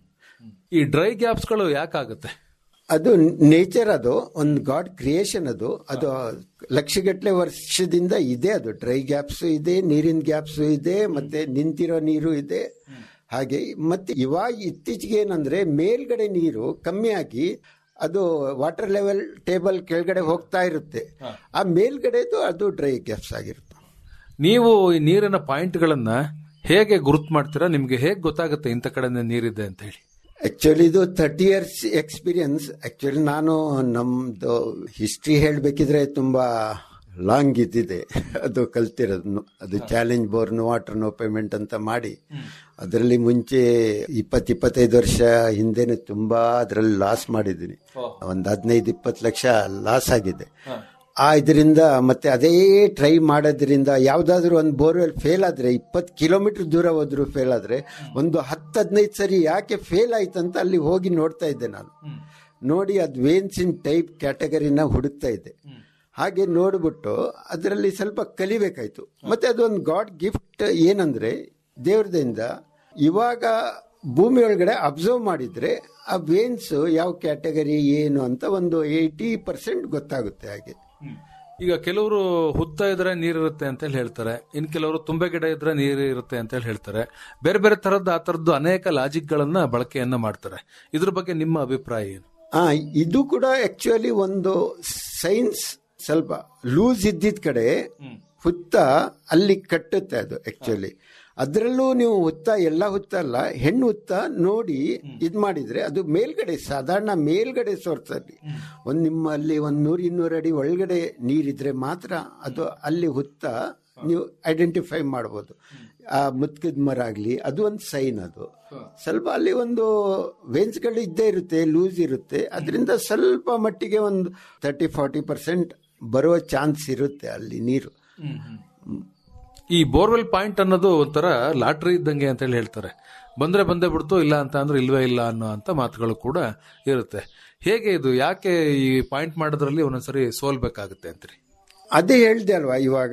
ಈ ಡ್ರೈ ಗ್ಯಾಪ್ಸ್ಗಳು ಯಾಕಾಗುತ್ತೆ ಅದು ನೇಚರ್ ಅದು ಒಂದು ಗಾಡ್ ಕ್ರಿಯೇಷನ್ ಅದು ಅದು ಲಕ್ಷಗಟ್ಟಲೆ ವರ್ಷದಿಂದ ಇದೆ ಅದು ಡ್ರೈ ಗ್ಯಾಪ್ಸ್ ಇದೆ ನೀರಿನ ಗ್ಯಾಪ್ಸ್ ಇದೆ ಮತ್ತೆ ನಿಂತಿರೋ ನೀರು ಇದೆ ಹಾಗೆ ಮತ್ತೆ ಇವಾಗ ಇತ್ತೀಚೆಗೆ ಏನಂದ್ರೆ ಮೇಲ್ಗಡೆ ನೀರು ಕಮ್ಮಿ ಆಗಿ ಅದು ವಾಟರ್ ಲೆವೆಲ್ ಟೇಬಲ್ ಕೆಳಗಡೆ ಹೋಗ್ತಾ ಇರುತ್ತೆ ಆ ಮೇಲ್ಗಡೆದು ಅದು ಡ್ರೈ ಗ್ಯಾಪ್ಸ್ ಆಗಿರುತ್ತೆ ನೀವು ಈ ನೀರಿನ ಪಾಯಿಂಟ್ಗಳನ್ನ ಹೇಗೆ ಗುರುತು ಮಾಡ್ತೀರಾ ನಿಮ್ಗೆ ಹೇಗೆ ಗೊತ್ತಾಗುತ್ತೆ ಇಂಥ ಕಡೆ ನೀರಿದೆ ಅಂತ ಹೇಳಿ ಆಕ್ಚುಲಿ ಇದು ತರ್ಟಿ ಇಯರ್ಸ್ ಎಕ್ಸ್ಪೀರಿಯನ್ಸ್ ಆಕ್ಚುಲಿ ನಾನು ನಮ್ದು ಹಿಸ್ಟ್ರಿ ಹೇಳಬೇಕಿದ್ರೆ ತುಂಬಾ ಲಾಂಗ್ ಇದ್ದಿದೆ ಅದು ಕಲ್ತಿರೋದು ಅದು challenge born water no payment ಅಂತ ಮಾಡಿ ಅದರಲ್ಲಿ ಮುಂಚೆ ಇಪ್ಪತ್ ಇಪ್ಪತ್ತೈದು ವರ್ಷ ಹಿಂದೆನೆ ತುಂಬಾ ಅದರಲ್ಲಿ ಲಾಸ್ ಮಾಡಿದ್ದೀನಿ ಒಂದು ಹದಿನೈದು ಇಪ್ಪತ್ತು ಲಕ್ಷ ಲಾಸ್ ಆಗಿದೆ ಆ ಇದರಿಂದ ಮತ್ತೆ ಅದೇ ಟ್ರೈ ಮಾಡೋದ್ರಿಂದ ಯಾವ್ದಾದ್ರು ಒಂದು ಬೋರ್ವೆಲ್ ಫೇಲ್ ಆದ್ರೆ ಇಪ್ಪತ್ತು ಕಿಲೋಮೀಟರ್ ದೂರ ಹೋದ್ರು ಫೇಲ್ ಆದ್ರೆ ಒಂದು ಹತ್ತು ಹದಿನೈದು ಸರಿ ಯಾಕೆ ಫೇಲ್ ಆಯ್ತು ಅಂತ ಅಲ್ಲಿ ಹೋಗಿ ನೋಡ್ತಾ ಇದ್ದೆ ನಾನು ನೋಡಿ ಅದು ವೇನ್ಸ್ ಇನ್ ಟೈಪ್ ಕ್ಯಾಟಗರಿನ ಹುಡುಕ್ತಾ ಇದ್ದೆ ಹಾಗೆ ನೋಡ್ಬಿಟ್ಟು ಅದರಲ್ಲಿ ಸ್ವಲ್ಪ ಕಲಿಬೇಕಾಯ್ತು ಮತ್ತೆ ಅದೊಂದು ಗಾಡ್ ಗಿಫ್ಟ್ ಏನಂದ್ರೆ ದೇವ್ರದಿಂದ ಇವಾಗ ಭೂಮಿ ಒಳಗಡೆ ಅಬ್ಸರ್ವ್ ಮಾಡಿದ್ರೆ ಆ ವೇನ್ಸ್ ಯಾವ ಕ್ಯಾಟಗರಿ ಏನು ಅಂತ ಒಂದು ಏಯ್ಟಿ ಪರ್ಸೆಂಟ್ ಗೊತ್ತಾಗುತ್ತೆ ಹಾಗೆ ಈಗ ಕೆಲವರು ಹುತ್ತ ಇದ್ರೆ ನೀರಿರುತ್ತೆ ಅಂತ ಹೇಳಿ ಹೇಳ್ತಾರೆ ಇನ್ ಕೆಲವರು ತುಂಬೆ ಗಿಡ ಇದ್ರೆ ನೀರು ಇರುತ್ತೆ ಅಂತ ಹೇಳಿ ಹೇಳ್ತಾರೆ ಬೇರೆ ಬೇರೆ ತರದ್ದು ಆ ತರದ್ದು ಅನೇಕ ಲಾಜಿಕ್ ಗಳನ್ನ ಬಳಕೆಯನ್ನ ಮಾಡ್ತಾರೆ ಇದ್ರ ಬಗ್ಗೆ ನಿಮ್ಮ ಅಭಿಪ್ರಾಯ ಏನು ಆ ಇದು ಕೂಡ ಆಕ್ಚುಲಿ ಒಂದು ಸೈನ್ಸ್ ಸ್ವಲ್ಪ ಲೂಸ್ ಇದ್ದಿದ್ ಕಡೆ ಹುತ್ತ ಅಲ್ಲಿ ಕಟ್ಟುತ್ತೆ ಅದು ಆಕ್ಚುಲಿ ಅದರಲ್ಲೂ ನೀವು ಹುತ್ತ ಎಲ್ಲ ಹುತ್ತ ಅಲ್ಲ ಹೆಣ್ಣು ಹುತ್ತ ನೋಡಿ ಇದ್ ಮಾಡಿದ್ರೆ ಅದು ಮೇಲ್ಗಡೆ ಸಾಧಾರಣ ಮೇಲ್ಗಡೆ ಸೋರ್ಸ್ ಅಲ್ಲಿ ಒಂದ್ ನಿಮ್ಮಲ್ಲಿ ಒಂದ್ ನೂರ್ ಇನ್ನೂರು ಅಡಿ ಒಳಗಡೆ ನೀರಿದ್ರೆ ಮಾತ್ರ ಅದು ಅಲ್ಲಿ ಹುತ್ತ ನೀವು ಐಡೆಂಟಿಫೈ ಮಾಡ್ಬೋದು ಆ ಮುತ್ಕದ ಮರ ಆಗ್ಲಿ ಅದು ಒಂದು ಸೈನ್ ಅದು ಸ್ವಲ್ಪ ಅಲ್ಲಿ ಒಂದು ವೇನ್ಸ್ಗಳು ಇದ್ದೇ ಇರುತ್ತೆ ಲೂಸ್ ಇರುತ್ತೆ ಅದರಿಂದ ಸ್ವಲ್ಪ ಮಟ್ಟಿಗೆ ಒಂದು ತರ್ಟಿ ಫಾರ್ಟಿ ಪರ್ಸೆಂಟ್ ಬರುವ ಚಾನ್ಸ್ ಇರುತ್ತೆ ಅಲ್ಲಿ ನೀರು ಈ ಬೋರ್ವೆಲ್ ಪಾಯಿಂಟ್ ಅನ್ನೋದು ಒಂಥರ ಲಾಟ್ರಿ ಇದ್ದಂಗೆ ಅಂತ ಹೇಳಿ ಹೇಳ್ತಾರೆ ಬಂದ್ರೆ ಬಂದೇ ಬಿಡ್ತು ಇಲ್ಲ ಅಂತ ಅಂದ್ರೆ ಇಲ್ವೇ ಇಲ್ಲ ಅನ್ನೋ ಅಂತ ಮಾತುಗಳು ಕೂಡ ಇರುತ್ತೆ ಹೇಗೆ ಇದು ಯಾಕೆ ಈ ಪಾಯಿಂಟ್ ಮಾಡೋದ್ರಲ್ಲಿ ಒಂದೊಂದ್ಸರಿ ಸೋಲ್ಬೇಕಾಗುತ್ತೆ ಅಂತೀರಿ ಅದೇ ಹೇಳ್ದೆ ಅಲ್ವಾ ಇವಾಗ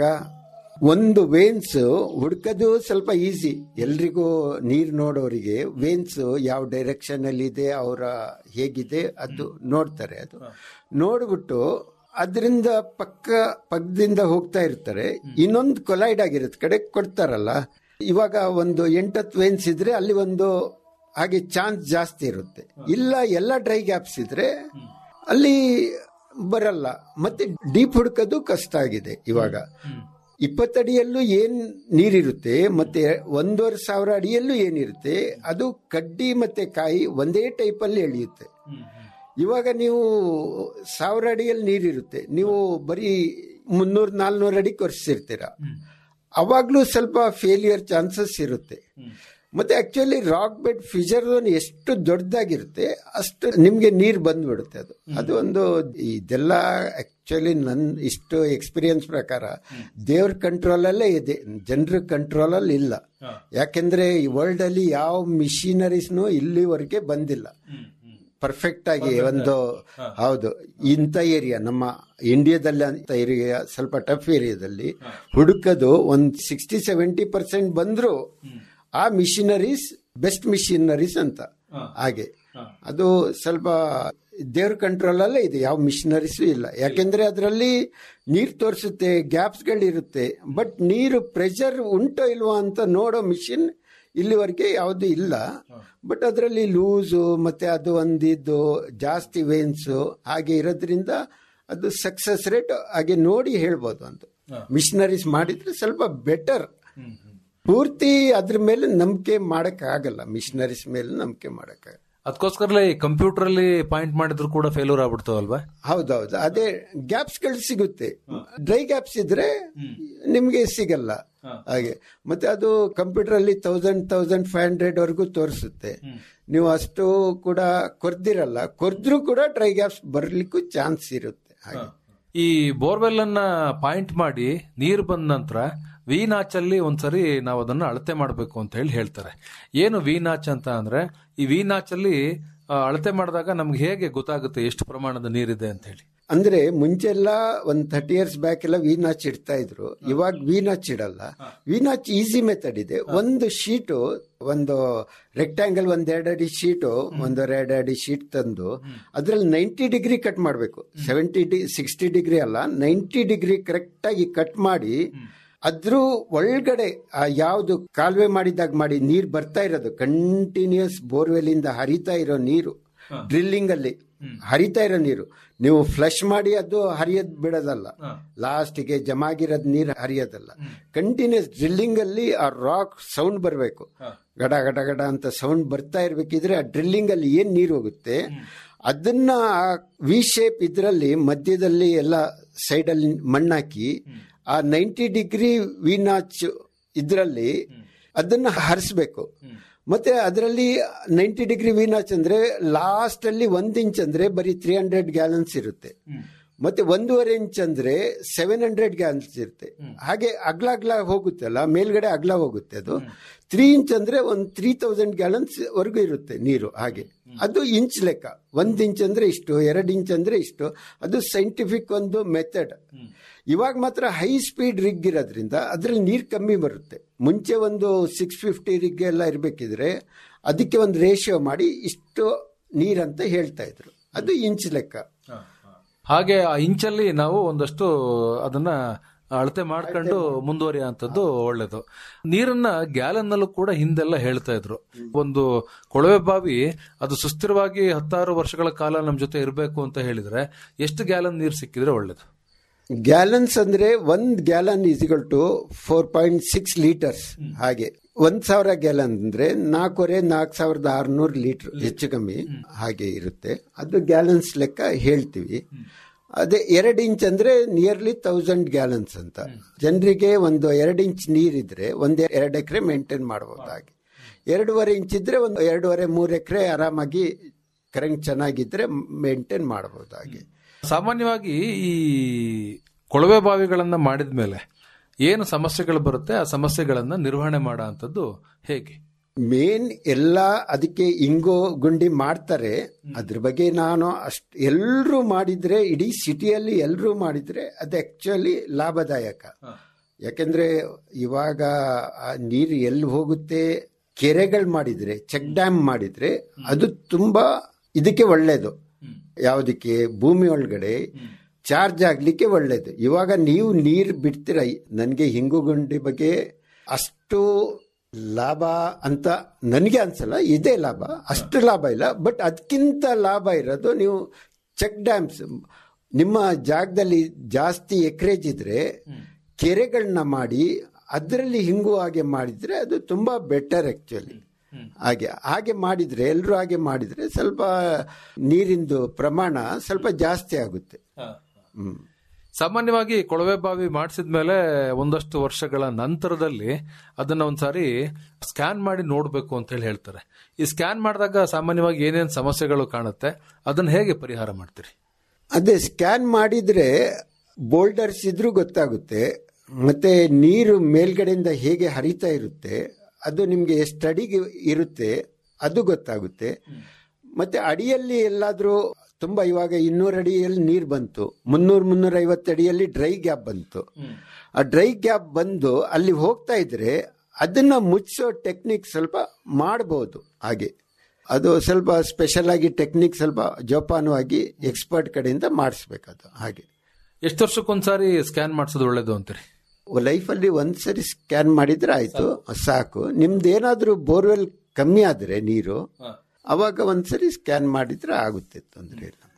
ಒಂದು ವೇನ್ಸ್ ಹುಡ್ಕೋದು ಸ್ವಲ್ಪ ಈಸಿ ಎಲ್ರಿಗೂ ನೀರ್ ನೋಡೋರಿಗೆ ವೇನ್ಸ್ ಯಾವ ಡೈರೆಕ್ಷನ್ ಅಲ್ಲಿ ಇದೆ ಅವರ ಹೇಗಿದೆ ಅದು ನೋಡ್ತಾರೆ ಅದು ನೋಡ್ಬಿಟ್ಟು ಅದರಿಂದ ಪಕ್ಕ ಪಕ್ಕದಿಂದ ಹೋಗ್ತಾ ಇರ್ತಾರೆ ಇನ್ನೊಂದು ಕೊಲೈಡ್ ಆಗಿರುತ್ತೆ ಕಡೆ ಕೊಡ್ತಾರಲ್ಲ ಇವಾಗ ಒಂದು ಎಂಟತ್ತು ವೇನ್ಸ್ ಇದ್ರೆ ಅಲ್ಲಿ ಒಂದು ಹಾಗೆ ಚಾನ್ಸ್ ಜಾಸ್ತಿ ಇರುತ್ತೆ ಇಲ್ಲ ಎಲ್ಲ ಡ್ರೈ ಗ್ಯಾಪ್ಸ್ ಇದ್ರೆ ಅಲ್ಲಿ ಬರಲ್ಲ ಮತ್ತೆ ಡೀಪ್ ಹುಡುಕೋದು ಕಷ್ಟ ಆಗಿದೆ ಇವಾಗ ಇಪ್ಪತ್ತಡಿಯಲ್ಲೂ ಏನ್ ನೀರಿರುತ್ತೆ ಮತ್ತೆ ಒಂದೂವರೆ ಸಾವಿರ ಅಡಿಯಲ್ಲೂ ಏನಿರುತ್ತೆ ಅದು ಕಡ್ಡಿ ಮತ್ತೆ ಕಾಯಿ ಒಂದೇ ಟೈಪ್ ಅಲ್ಲಿ ಎಳೆಯುತ್ತೆ ಇವಾಗ ನೀವು ಸಾವಿರ ಅಡಿಯಲ್ಲಿ ನೀರಿರುತ್ತೆ ನೀವು ಬರೀ ಮುನ್ನೂರ್ ನಾಲ್ನೂರು ಅಡಿ ಕೊರ್ಸಿರ್ತೀರ ಅವಾಗ್ಲೂ ಸ್ವಲ್ಪ ಫೇಲಿಯರ್ ಚಾನ್ಸಸ್ ಇರುತ್ತೆ ಮತ್ತೆ ಆಕ್ಚುಲಿ ರಾಕ್ ಬೆಡ್ ಫಿಜರ್ ಎಷ್ಟು ದೊಡ್ಡದಾಗಿರುತ್ತೆ ಅಷ್ಟು ನಿಮ್ಗೆ ನೀರು ಬಂದ್ಬಿಡುತ್ತೆ ಅದು ಅದು ಒಂದು ಇದೆಲ್ಲ ಆಕ್ಚುಲಿ ನನ್ ಇಷ್ಟು ಎಕ್ಸ್ಪೀರಿಯನ್ಸ್ ಪ್ರಕಾರ ದೇವ್ರ ಕಂಟ್ರೋಲ್ ಅಲ್ಲೇ ಇದೆ ಜನರ ಕಂಟ್ರೋಲ್ ಅಲ್ಲಿ ಇಲ್ಲ ಯಾಕೆಂದ್ರೆ ಈ ವರ್ಲ್ಡ್ ಅಲ್ಲಿ ಯಾವ ಮಿಷಿನರೀಸ್ನು ಇಲ್ಲಿವರೆಗೆ ಬಂದಿಲ್ಲ ಪರ್ಫೆಕ್ಟ್ ಆಗಿ ಒಂದು ಹೌದು ಇಂಥ ಏರಿಯಾ ನಮ್ಮ ಇಂಡಿಯಾದಲ್ಲಿ ಅಂತ ಏರಿಯಾ ಸ್ವಲ್ಪ ಟಫ್ ಏರಿಯಾದಲ್ಲಿ ಹುಡುಕದು ಒಂದ್ ಸಿಕ್ಸ್ಟಿ ಸೆವೆಂಟಿ ಪರ್ಸೆಂಟ್ ಬಂದ್ರು ಆ ಮಿಷಿನರೀಸ್ ಬೆಸ್ಟ್ ಮಿಷಿನರೀಸ್ ಅಂತ ಹಾಗೆ ಅದು ಸ್ವಲ್ಪ ದೇವ್ರ ಕಂಟ್ರೋಲ್ ಅಲ್ಲೇ ಇದೆ ಯಾವ ಮಿಷಿನರೀಸು ಇಲ್ಲ ಯಾಕೆಂದ್ರೆ ಅದರಲ್ಲಿ ನೀರು ತೋರಿಸುತ್ತೆ ಗ್ಯಾಪ್ಸ್ಗಳಿರುತ್ತೆ ಬಟ್ ನೀರು ಪ್ರೆಷರ್ ಉಂಟೋ ಇಲ್ವಾ ಅಂತ ನೋಡೋ ಮಿಷಿನ್ ಇಲ್ಲಿವರೆಗೆ ಯಾವುದು ಇಲ್ಲ ಬಟ್ ಅದರಲ್ಲಿ ಲೂಸು ಮತ್ತೆ ಅದು ಒಂದಿದ್ದು ಜಾಸ್ತಿ ವೇನ್ಸು ಹಾಗೆ ಇರೋದ್ರಿಂದ ಅದು ಸಕ್ಸಸ್ ರೇಟ್ ಹಾಗೆ ನೋಡಿ ಹೇಳ್ಬೋದು ಅಂತ ಮಿಷನರೀಸ್ ಮಾಡಿದ್ರೆ ಸ್ವಲ್ಪ ಬೆಟರ್ ಪೂರ್ತಿ ಅದ್ರ ಮೇಲೆ ನಂಬಿಕೆ ಮಾಡಕ್ ಆಗಲ್ಲ ಮಿಷನರೀಸ್ ಮೇಲೆ ನಂಬಿಕೆ ಮಾಡಕ್ ಅದಕ್ಕೋಸ್ಕರಲೇ ಈ ಕಂಪ್ಯೂಟರ್ ಅಲ್ಲಿ ಪಾಯಿಂಟ್ ಮಾಡಿದ್ರು ಕೂಡ ಫೇಲ್ಯೂರ್ ಆಗ್ಬಿಡ್ತಾವಲ್ವಾ ಹೌದೌದು ಅದೇ ಗ್ಯಾಪ್ಸ್ ಗಳು ಸಿಗುತ್ತೆ ಡ್ರೈ ಗ್ಯಾಪ್ಸ್ ಇದ್ರೆ ನಿಮ್ಗೆ ಸಿಗಲ್ಲ ಹಾಗೆ ಮತ್ತೆ ಅದು ಕಂಪ್ಯೂಟರ್ ಅಲ್ಲಿ ತೌಸಂಡ್ ತೌಸಂಡ್ ಫೈವ್ ಹಂಡ್ರೆಡ್ ವರೆಗೂ ತೋರಿಸುತ್ತೆ ನೀವು ಅಷ್ಟು ಕೂಡ ಕೊರ್ದಿರಲ್ಲ ಕೊರ್ದ್ರೂ ಕೂಡ ಡ್ರೈ ಗ್ಯಾಪ್ಸ್ ಬರ್ಲಿಕ್ಕೂ ಚಾನ್ಸ್ ಇರುತ್ತೆ ಹಾಗೆ ಈ ಬೋರ್ವೆಲ್ ಅನ್ನ ಪಾಯಿಂಟ್ ಮಾಡಿ ನೀರು ಬಂದ ನಂತರ ವಿ ನಾಚ್ ಅಲ್ಲಿ ಒಂದ್ಸರಿ ನಾವು ಅದನ್ನ ಅಳತೆ ಮಾಡಬೇಕು ಅಂತ ಹೇಳಿ ಹೇಳ್ತಾರೆ ಏನು ವಿ ನಾಚ್ ಅಂತ ಅಂದ್ರೆ ಈ ವಿ ನಾಚ್ ಅಲ್ಲಿ ಆ, ಅಳತೆ ಮಾಡಿದಾಗ ನಮ್ಗೆ ಹೇಗೆ ಗೊತ್ತಾಗುತ್ತೆ ಎಷ್ಟು ಪ್ರಮಾಣದ ನೀರಿದೆ ಅಂತ ಹೇಳಿ ಅಂದ್ರೆ ಮುಂಚೆಲ್ಲ ಒಂದ್ ಥರ್ಟಿ ಇಯರ್ಸ್ ಬ್ಯಾಕ್ ಎಲ್ಲ ವೀನಾಚ್ ಇಡ್ತಾ ಇದ್ರು ಇವಾಗ ವೀನಾಚ್ ಇಡಲ್ಲ ವೀನಾಚ್ ಈಸಿ ಮೆಥಡ್ ಇದೆ ಒಂದು ಶೀಟು ಒಂದು ರೆಕ್ಟಾಂಗಲ್ ಒಂದ್ ಎರಡು ಅಡಿ ಶೀಟು ಒಂದು ಎರಡು ಅಡಿ ಶೀಟ್ ತಂದು ಅದ್ರಲ್ಲಿ ನೈಂಟಿ ಡಿಗ್ರಿ ಕಟ್ ಮಾಡಬೇಕು ಸೆವೆಂಟಿ ಡಿ ಸಿಕ್ಸ್ಟಿ ಡಿಗ್ರಿ ಅಲ್ಲ ನೈಂಟಿ ಡಿಗ್ರಿ ಕರೆಕ್ಟ್ ಆಗಿ ಕಟ್ ಮಾಡಿ ಅದ್ರ ಒಳಗಡೆ ಆ ಯಾವ್ದು ಕಾಲುವೆ ಮಾಡಿದಾಗ ಮಾಡಿ ನೀರ್ ಬರ್ತಾ ಇರೋದು ಕಂಟಿನ್ಯೂಸ್ ಬೋರ್ವೆಲ್ ಇಂದ ಹರಿತಾ ಇರೋ ನೀರು ಡ್ರಿಲ್ಲಿಂಗ್ ಅಲ್ಲಿ ಹರಿತಾ ಇರೋ ನೀರು ನೀವು ಫ್ಲಶ್ ಮಾಡಿ ಅದು ಹರಿಯೋದ್ ಬಿಡೋದಲ್ಲ ಲಾಸ್ಟ್ಗೆ ಜಮಾಗಿರೋದ್ ನೀರು ಹರಿಯೋದಲ್ಲ ಕಂಟಿನ್ಯೂಸ್ ಡ್ರಿಲ್ಲಿಂಗ್ ಅಲ್ಲಿ ಆ ರಾಕ್ ಸೌಂಡ್ ಬರಬೇಕು ಗಡ ಗಡ ಗಡ ಅಂತ ಸೌಂಡ್ ಬರ್ತಾ ಇರ್ಬೇಕಿದ್ರೆ ಆ ಡ್ರಿಲ್ಲಿಂಗ್ ಅಲ್ಲಿ ಏನ್ ನೀರು ಹೋಗುತ್ತೆ ಅದನ್ನ ವಿ ಶೇಪ್ ಇದ್ರಲ್ಲಿ ಮಧ್ಯದಲ್ಲಿ ಎಲ್ಲ ಸೈಡಲ್ಲಿ ಮಣ್ಣಾಕಿ ಆ ನೈಂಟಿ ಡಿಗ್ರಿ ವಿನಾಚ್ ಇದ್ರಲ್ಲಿ ಅದನ್ನ ಹರಿಸ್ಬೇಕು ಮತ್ತೆ ಅದರಲ್ಲಿ ನೈಂಟಿ ಡಿಗ್ರಿ ವಿನಾಚ್ ಅಂದ್ರೆ ಲಾಸ್ಟ್ ಅಲ್ಲಿ ಒಂದ್ ಇಂಚ್ ಅಂದ್ರೆ ಬರೀ ತ್ರೀ ಹಂಡ್ರೆಡ್ ಗ್ಯಾಲನ್ಸ್ ಇರುತ್ತೆ ಮತ್ತೆ ಒಂದೂವರೆ ಇಂಚ್ ಅಂದ್ರೆ ಸೆವೆನ್ ಹಂಡ್ರೆಡ್ ಗ್ಯಾಲನ್ಸ್ ಇರುತ್ತೆ ಹಾಗೆ ಅಗ್ಲ ಅಗ್ಲ ಹೋಗುತ್ತಲ್ಲ ಮೇಲ್ಗಡೆ ಅಗ್ಲ ಹೋಗುತ್ತೆ ಅದು ತ್ರೀ ಇಂಚ್ ಅಂದ್ರೆ ಒಂದ್ ತ್ರೀ ತೌಸಂಡ್ ಗ್ಯಾಲನ್ಸ್ ವರೆಗೂ ಇರುತ್ತೆ ನೀರು ಹಾಗೆ ಅದು ಇಂಚ್ ಲೆಕ್ಕ ಒಂದ್ ಇಂಚ್ ಅಂದ್ರೆ ಇಷ್ಟು ಎರಡು ಇಂಚ್ ಅಂದ್ರೆ ಇಷ್ಟು ಅದು ಸೈಂಟಿಫಿಕ್ ಒಂದು ಮೆಥಡ್ ಇವಾಗ ಮಾತ್ರ ಹೈ ಸ್ಪೀಡ್ ರಿಗ್ ಇರೋದ್ರಿಂದ ಅದ್ರಲ್ಲಿ ನೀರ್ ಕಮ್ಮಿ ಬರುತ್ತೆ ಮುಂಚೆ ಒಂದು ಸಿಕ್ಸ್ ಫಿಫ್ಟಿ ರಿಗ್ ಎಲ್ಲ ಇರ್ಬೇಕಿದ್ರೆ ಅದಕ್ಕೆ ಒಂದು ರೇಷಿಯೋ ಮಾಡಿ ಇಷ್ಟು ನೀರಂತ ಹೇಳ್ತಾ ಇದ್ರು ಅದು ಇಂಚ್ ಲೆಕ್ಕ ಹಾಗೆ ಆ ಇಂಚಲ್ಲಿ ನಾವು ಒಂದಷ್ಟು ಅದನ್ನ ಅಳತೆ ಮಾಡ್ಕೊಂಡು ಮುಂದುವರಿಯುವಂಥದ್ದು ಒಳ್ಳೇದು ನೀರನ್ನ ಗ್ಯಾಲನ್ ನಲ್ಲೂ ಕೂಡ ಹಿಂದೆಲ್ಲ ಹೇಳ್ತಾ ಇದ್ರು ಒಂದು ಕೊಳವೆ ಬಾವಿ ಅದು ಸುಸ್ಥಿರವಾಗಿ ಹತ್ತಾರು ವರ್ಷಗಳ ಕಾಲ ನಮ್ಮ ಜೊತೆ ಇರಬೇಕು ಅಂತ ಹೇಳಿದ್ರೆ ಎಷ್ಟು ಗ್ಯಾಲನ್ ನೀರು ಸಿಕ್ಕಿದ್ರೆ ಒಳ್ಳೇದು ಗ್ಯಾಲನ್ಸ್ ಅಂದ್ರೆ ಒಂದ್ gallon is equal to four point six litres ಹಾಗೆ ಒಂದ್ ಸಾವಿರ ಗ್ಯಾಲನ್ ಅಂದ್ರೆ ನಾಲ್ಕೂವರೆ ನಾಲ್ಕು ಸಾವಿರದ ಆರ್ನೂರು ಲೀಟರ್ ಹೆಚ್ಚು ಕಮ್ಮಿ ಹಾಗೆ ಇರುತ್ತೆ ಅದು ಗ್ಯಾಲನ್ಸ್ ಲೆಕ್ಕ ಹೇಳ್ತೀವಿ ಅದೇ ಎರಡು ಇಂಚ್ ಅಂದ್ರೆ ನಿಯರ್ಲಿ ತೌಸಂಡ್ ಗ್ಯಾಲನ್ಸ್ ಅಂತ ಜನರಿಗೆ ಒಂದು ಎರಡು ಇಂಚ್ ನೀರಿದ್ರೆ ಒಂದ್ ಎರಡು ಎಕರೆ ಮೇಂಟೈನ್ ಮಾಡಬಹುದು ಹಾಗೆ ಎರಡೂವರೆ ಇಂಚ್ ಇದ್ರೆ ಒಂದು ಎರಡೂವರೆ ಮೂರು ಎಕರೆ ಆರಾಮಾಗಿ ಕರೆಂಟ್ ಚೆನ್ನಾಗಿದ್ರೆ ಮೇಂಟೈನ್ ಮಾಡಬಹುದು ಹಾಗೆ ಸಾಮಾನ್ಯವಾಗಿ ಈ ಕೊಳವೆ ಬಾವಿಗಳನ್ನ ಮಾಡಿದ ಮೇಲೆ ಏನು ಸಮಸ್ಯೆಗಳು ಬರುತ್ತೆ ಆ ಸಮಸ್ಯೆಗಳನ್ನ ನಿರ್ವಹಣೆ ಮಾಡೋ ಅಂಥದ್ದು ಹೇಗೆ ಮೇನ್ ಎಲ್ಲ ಅದಕ್ಕೆ ಇಂಗೋ ಗುಂಡಿ ಮಾಡ್ತಾರೆ ಅದ್ರ ಬಗ್ಗೆ ನಾನು ಅಷ್ಟ್ ಎಲ್ರೂ ಮಾಡಿದ್ರೆ ಇಡೀ ಸಿಟಿಯಲ್ಲಿ ಎಲ್ರೂ ಮಾಡಿದ್ರೆ ಅದು ಆಕ್ಚುಲಿ ಲಾಭದಾಯಕ ಯಾಕೆಂದ್ರೆ ಇವಾಗ ಆ ನೀರು ಎಲ್ಲಿ ಹೋಗುತ್ತೆ ಕೆರೆಗಳು ಮಾಡಿದ್ರೆ ಚೆಕ್ ಡ್ಯಾಮ್ ಮಾಡಿದ್ರೆ ಅದು ತುಂಬಾ ಇದಕ್ಕೆ ಒಳ್ಳೇದು ಯಾವುದಕ್ಕೆ ಭೂಮಿ ಒಳಗಡೆ ಚಾರ್ಜ್ ಆಗ್ಲಿಕ್ಕೆ ಒಳ್ಳೇದು ಇವಾಗ ನೀವು ನೀರು ಬಿಡ್ತೀರ ನನಗೆ ಹಿಂಗುಗುಂಡಿ ಬಗ್ಗೆ ಅಷ್ಟು ಲಾಭ ಅಂತ ನನಗೆ ಅನ್ಸಲ್ಲ ಇದೇ ಲಾಭ ಅಷ್ಟು ಲಾಭ ಇಲ್ಲ ಬಟ್ ಅದಕ್ಕಿಂತ ಲಾಭ ಇರೋದು ನೀವು ಚೆಕ್ ಡ್ಯಾಮ್ಸ್ ನಿಮ್ಮ ಜಾಗದಲ್ಲಿ ಜಾಸ್ತಿ ಎಕರೇಜ್ ಇದ್ರೆ ಕೆರೆಗಳನ್ನ ಮಾಡಿ ಅದರಲ್ಲಿ ಹಿಂಗು ಹಾಗೆ ಮಾಡಿದ್ರೆ ಅದು ತುಂಬಾ ಬೆಟರ್ ಆಕ್ಚುಲಿ ಹಾಗೆ ಹಾಗೆ ಮಾಡಿದ್ರೆ ಎಲ್ಲರೂ ಹಾಗೆ ಮಾಡಿದ್ರೆ ಸ್ವಲ್ಪ ನೀರಿಂದು ಪ್ರಮಾಣ ಸ್ವಲ್ಪ ಜಾಸ್ತಿ ಆಗುತ್ತೆ ಹ್ಮ್ ಸಾಮಾನ್ಯವಾಗಿ ಕೊಳವೆ ಬಾವಿ ಮಾಡಿಸಿದ ಮೇಲೆ ಒಂದಷ್ಟು ವರ್ಷಗಳ ನಂತರದಲ್ಲಿ ಅದನ್ನ ಒಂದ್ಸಾರಿ ಸ್ಕ್ಯಾನ್ ಮಾಡಿ ನೋಡ್ಬೇಕು ಅಂತ ಹೇಳಿ ಹೇಳ್ತಾರೆ ಈ ಸ್ಕ್ಯಾನ್ ಮಾಡಿದಾಗ ಸಾಮಾನ್ಯವಾಗಿ ಏನೇನ್ ಸಮಸ್ಯೆಗಳು ಕಾಣುತ್ತೆ ಅದನ್ನ ಹೇಗೆ ಪರಿಹಾರ ಮಾಡ್ತೀರಿ ಅದೇ ಸ್ಕ್ಯಾನ್ ಮಾಡಿದ್ರೆ ಬೋಲ್ಡರ್ಸ್ ಇದ್ರೂ ಗೊತ್ತಾಗುತ್ತೆ ಮತ್ತೆ ನೀರು ಮೇಲ್ಗಡೆಯಿಂದ ಹೇಗೆ ಹರಿತಾ ಇರುತ್ತೆ ಅದು ನಿಮ್ಗೆ ಎಷ್ಟು ಅಡಿಗೆ ಇರುತ್ತೆ ಅದು ಗೊತ್ತಾಗುತ್ತೆ ಮತ್ತೆ ಅಡಿಯಲ್ಲಿ ಎಲ್ಲಾದ್ರೂ ತುಂಬಾ ಇವಾಗ ಇನ್ನೂರು ಅಡಿಯಲ್ಲಿ ನೀರು ಬಂತು ಮುನ್ನೂರು ಮುನ್ನೂರ ಐವತ್ತು ಅಡಿಯಲ್ಲಿ ಡ್ರೈ ಗ್ಯಾಪ್ ಬಂತು ಆ ಡ್ರೈ ಗ್ಯಾಪ್ ಬಂದು ಅಲ್ಲಿ ಹೋಗ್ತಾ ಇದ್ರೆ ಅದನ್ನ ಮುಚ್ಚೋ ಟೆಕ್ನಿಕ್ ಸ್ವಲ್ಪ ಮಾಡಬಹುದು ಹಾಗೆ ಅದು ಸ್ವಲ್ಪ ಸ್ಪೆಷಲ್ ಆಗಿ ಟೆಕ್ನಿಕ್ ಸ್ವಲ್ಪ ಜೋಪಾನವಾಗಿ ಎಕ್ಸ್ಪರ್ಟ್ ಕಡೆಯಿಂದ ಮಾಡಿಸ್ಬೇಕದು ಹಾಗೆ ಎಷ್ಟು ವರ್ಷಕ್ಕೊಂದ್ಸಾರಿ ಸ್ಕ್ಯಾನ್ ಮಾಡಿಸೋದು ಒಳ್ಳೇದು ಅಂತೀರಿ ಲೈಫಲ್ಲಿ ಒಂದ್ಸರಿ ಸ್ಕ್ಯಾನ್ ಮಾಡಿದ್ರೆ ಆಯ್ತು ಸಾಕು ನಿಮ್ದು ಏನಾದ್ರೂ ಬೋರ್ವೆಲ್ ಕಮ್ಮಿ ಆದ್ರೆ ನೀರು ಅವಾಗ ಒಂದ್ಸರಿ ಸ್ಕ್ಯಾನ್ ಮಾಡಿದ್ರೆ ಆಗುತ್ತೆ ತೊಂದರೆ ಇಲ್ಲ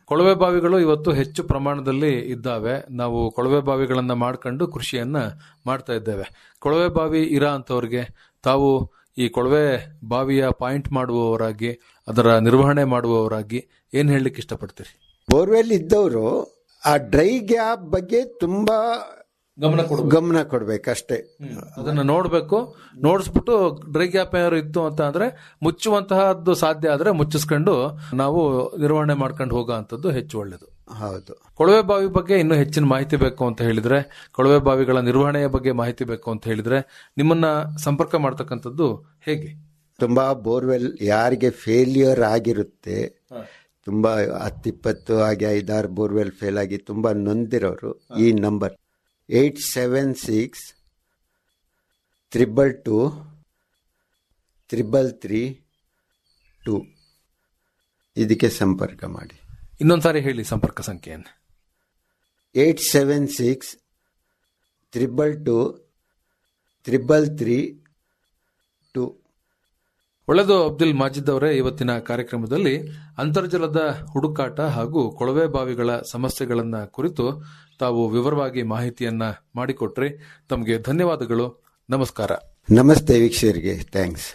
ಕೊಳವೆ ಬಾವಿಗಳು ಇವತ್ತು ಹೆಚ್ಚು ಪ್ರಮಾಣದಲ್ಲಿ ಇದ್ದಾವೆ ನಾವು ಕೊಳವೆ ಬಾವಿಗಳನ್ನ ಮಾಡ್ಕೊಂಡು ಕೃಷಿಯನ್ನ ಮಾಡ್ತಾ ಇದ್ದೇವೆ ಕೊಳವೆ ಬಾವಿ ಇರ ಅಂತವ್ರಿಗೆ ತಾವು ಈ ಕೊಳವೆ ಬಾವಿಯ ಪಾಯಿಂಟ್ ಮಾಡುವವರಾಗಿ ಅದರ ನಿರ್ವಹಣೆ ಮಾಡುವವರಾಗಿ ಏನ್ ಹೇಳಲಿಕ್ಕೆ ಇಷ್ಟಪಡ್ತೀರಿ ಬೋರ್ವೆಲ್ ಇದ್ದವರು ಆ ಡ್ರೈ ಗ್ಯಾಪ್ ಬಗ್ಗೆ ತುಂಬಾ ಗಮನ ಗಮನ ಕೊಡ್ಬೇಕಷ್ಟೇ ಅದನ್ನ ನೋಡ್ಬೇಕು ನೋಡಿಸ್ಬಿಟ್ಟು ಡ್ರೈ ಗ್ಯಾಪ್ ಏನಾದ್ರು ಇತ್ತು ಅಂತ ಅಂದ್ರೆ ಮುಚ್ಚುವಂತಹದ್ದು ಸಾಧ್ಯ ಆದ್ರೆ ಮುಚ್ಚಿಸ್ಕೊಂಡು ನಾವು ನಿರ್ವಹಣೆ ಮಾಡ್ಕೊಂಡು ಹೋಗೋ ಅಂತದ್ದು ಹೆಚ್ಚು ಒಳ್ಳೇದು ಹೌದು ಕೊಳವೆ ಬಾವಿ ಬಗ್ಗೆ ಇನ್ನೂ ಹೆಚ್ಚಿನ ಮಾಹಿತಿ ಬೇಕು ಅಂತ ಹೇಳಿದ್ರೆ ಕೊಳವೆ ಬಾವಿಗಳ ನಿರ್ವಹಣೆಯ ಬಗ್ಗೆ ಮಾಹಿತಿ ಬೇಕು ಅಂತ ಹೇಳಿದ್ರೆ ನಿಮ್ಮನ್ನ ಸಂಪರ್ಕ ಮಾಡ್ತಕ್ಕಂಥದ್ದು ಹೇಗೆ ತುಂಬಾ ಬೋರ್ವೆಲ್ ಯಾರಿಗೆ ಫೇಲ್ಯೂರ್ ಆಗಿರುತ್ತೆ ತುಂಬಾ ಹತ್ತಿಪ್ಪತ್ತು ಹಾಗೆ ಐದಾರು ಬೋರ್ವೆಲ್ ಫೇಲ್ ಆಗಿ ತುಂಬಾ ನೊಂದಿರೋರು ಈ number eight seven six triple two triple three two ಇದಕ್ಕೆ ಸಂಪರ್ಕ ಮಾಡಿ ಇನ್ನೊಂದ್ಸಾರಿ ಹೇಳಿ ಸಂಪರ್ಕ ಸಂಖ್ಯೆಯನ್ನು eight seven six triple two triple three two ಒಳ್ಳೆದು ಅಬ್ದುಲ್ ಮಾಜಿದ್ ಅವರೇ ಇವತ್ತಿನ ಕಾರ್ಯಕ್ರಮದಲ್ಲಿ ಅಂತರ್ಜಲದ ಹುಡುಕಾಟ ಹಾಗೂ ಕೊಳವೆ ಬಾವಿಗಳ ಸಮಸ್ಯೆಗಳನ್ನ ಕುರಿತು ತಾವು ವಿವರವಾಗಿ ಮಾಹಿತಿಯನ್ನ ಮಾಡಿಕೊಟ್ರಿ ತಮಗೆ ಧನ್ಯವಾದಗಳು ನಮಸ್ಕಾರ ನಮಸ್ತೆ ವೀಕ್ಷಕರಿಗೆ ಥ್ಯಾಂಕ್ಸ್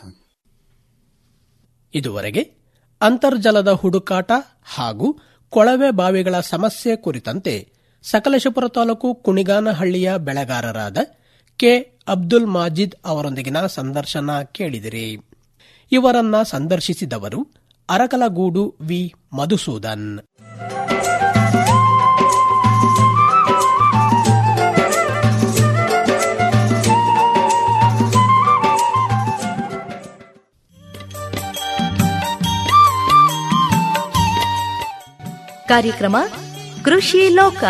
ಇದುವರೆಗೆ ಅಂತರ್ಜಲದ ಹುಡುಕಾಟ ಹಾಗೂ ಕೊಳವೆ ಬಾವಿಗಳ ಸಮಸ್ಯೆ ಕುರಿತಂತೆ ಸಕಲೇಶಪುರ ತಾಲೂಕು ಕುಣಿಗಾನಹಳ್ಳಿಯ ಬೆಳೆಗಾರರಾದ ಕೆ ಅಬ್ದುಲ್ ಮಾಜಿದ್ ಅವರೊಂದಿಗಿನ ಸಂದರ್ಶನ ಕೇಳಿದಿರಿ ಇವರನ್ನ ಸಂದರ್ಶಿಸಿದವರು ಅರಕಲಗೂಡು ವಿ ಮಧುಸೂದನ್ ಕಾರ್ಯಕ್ರಮ ಕೃಷಿ ಲೋಕ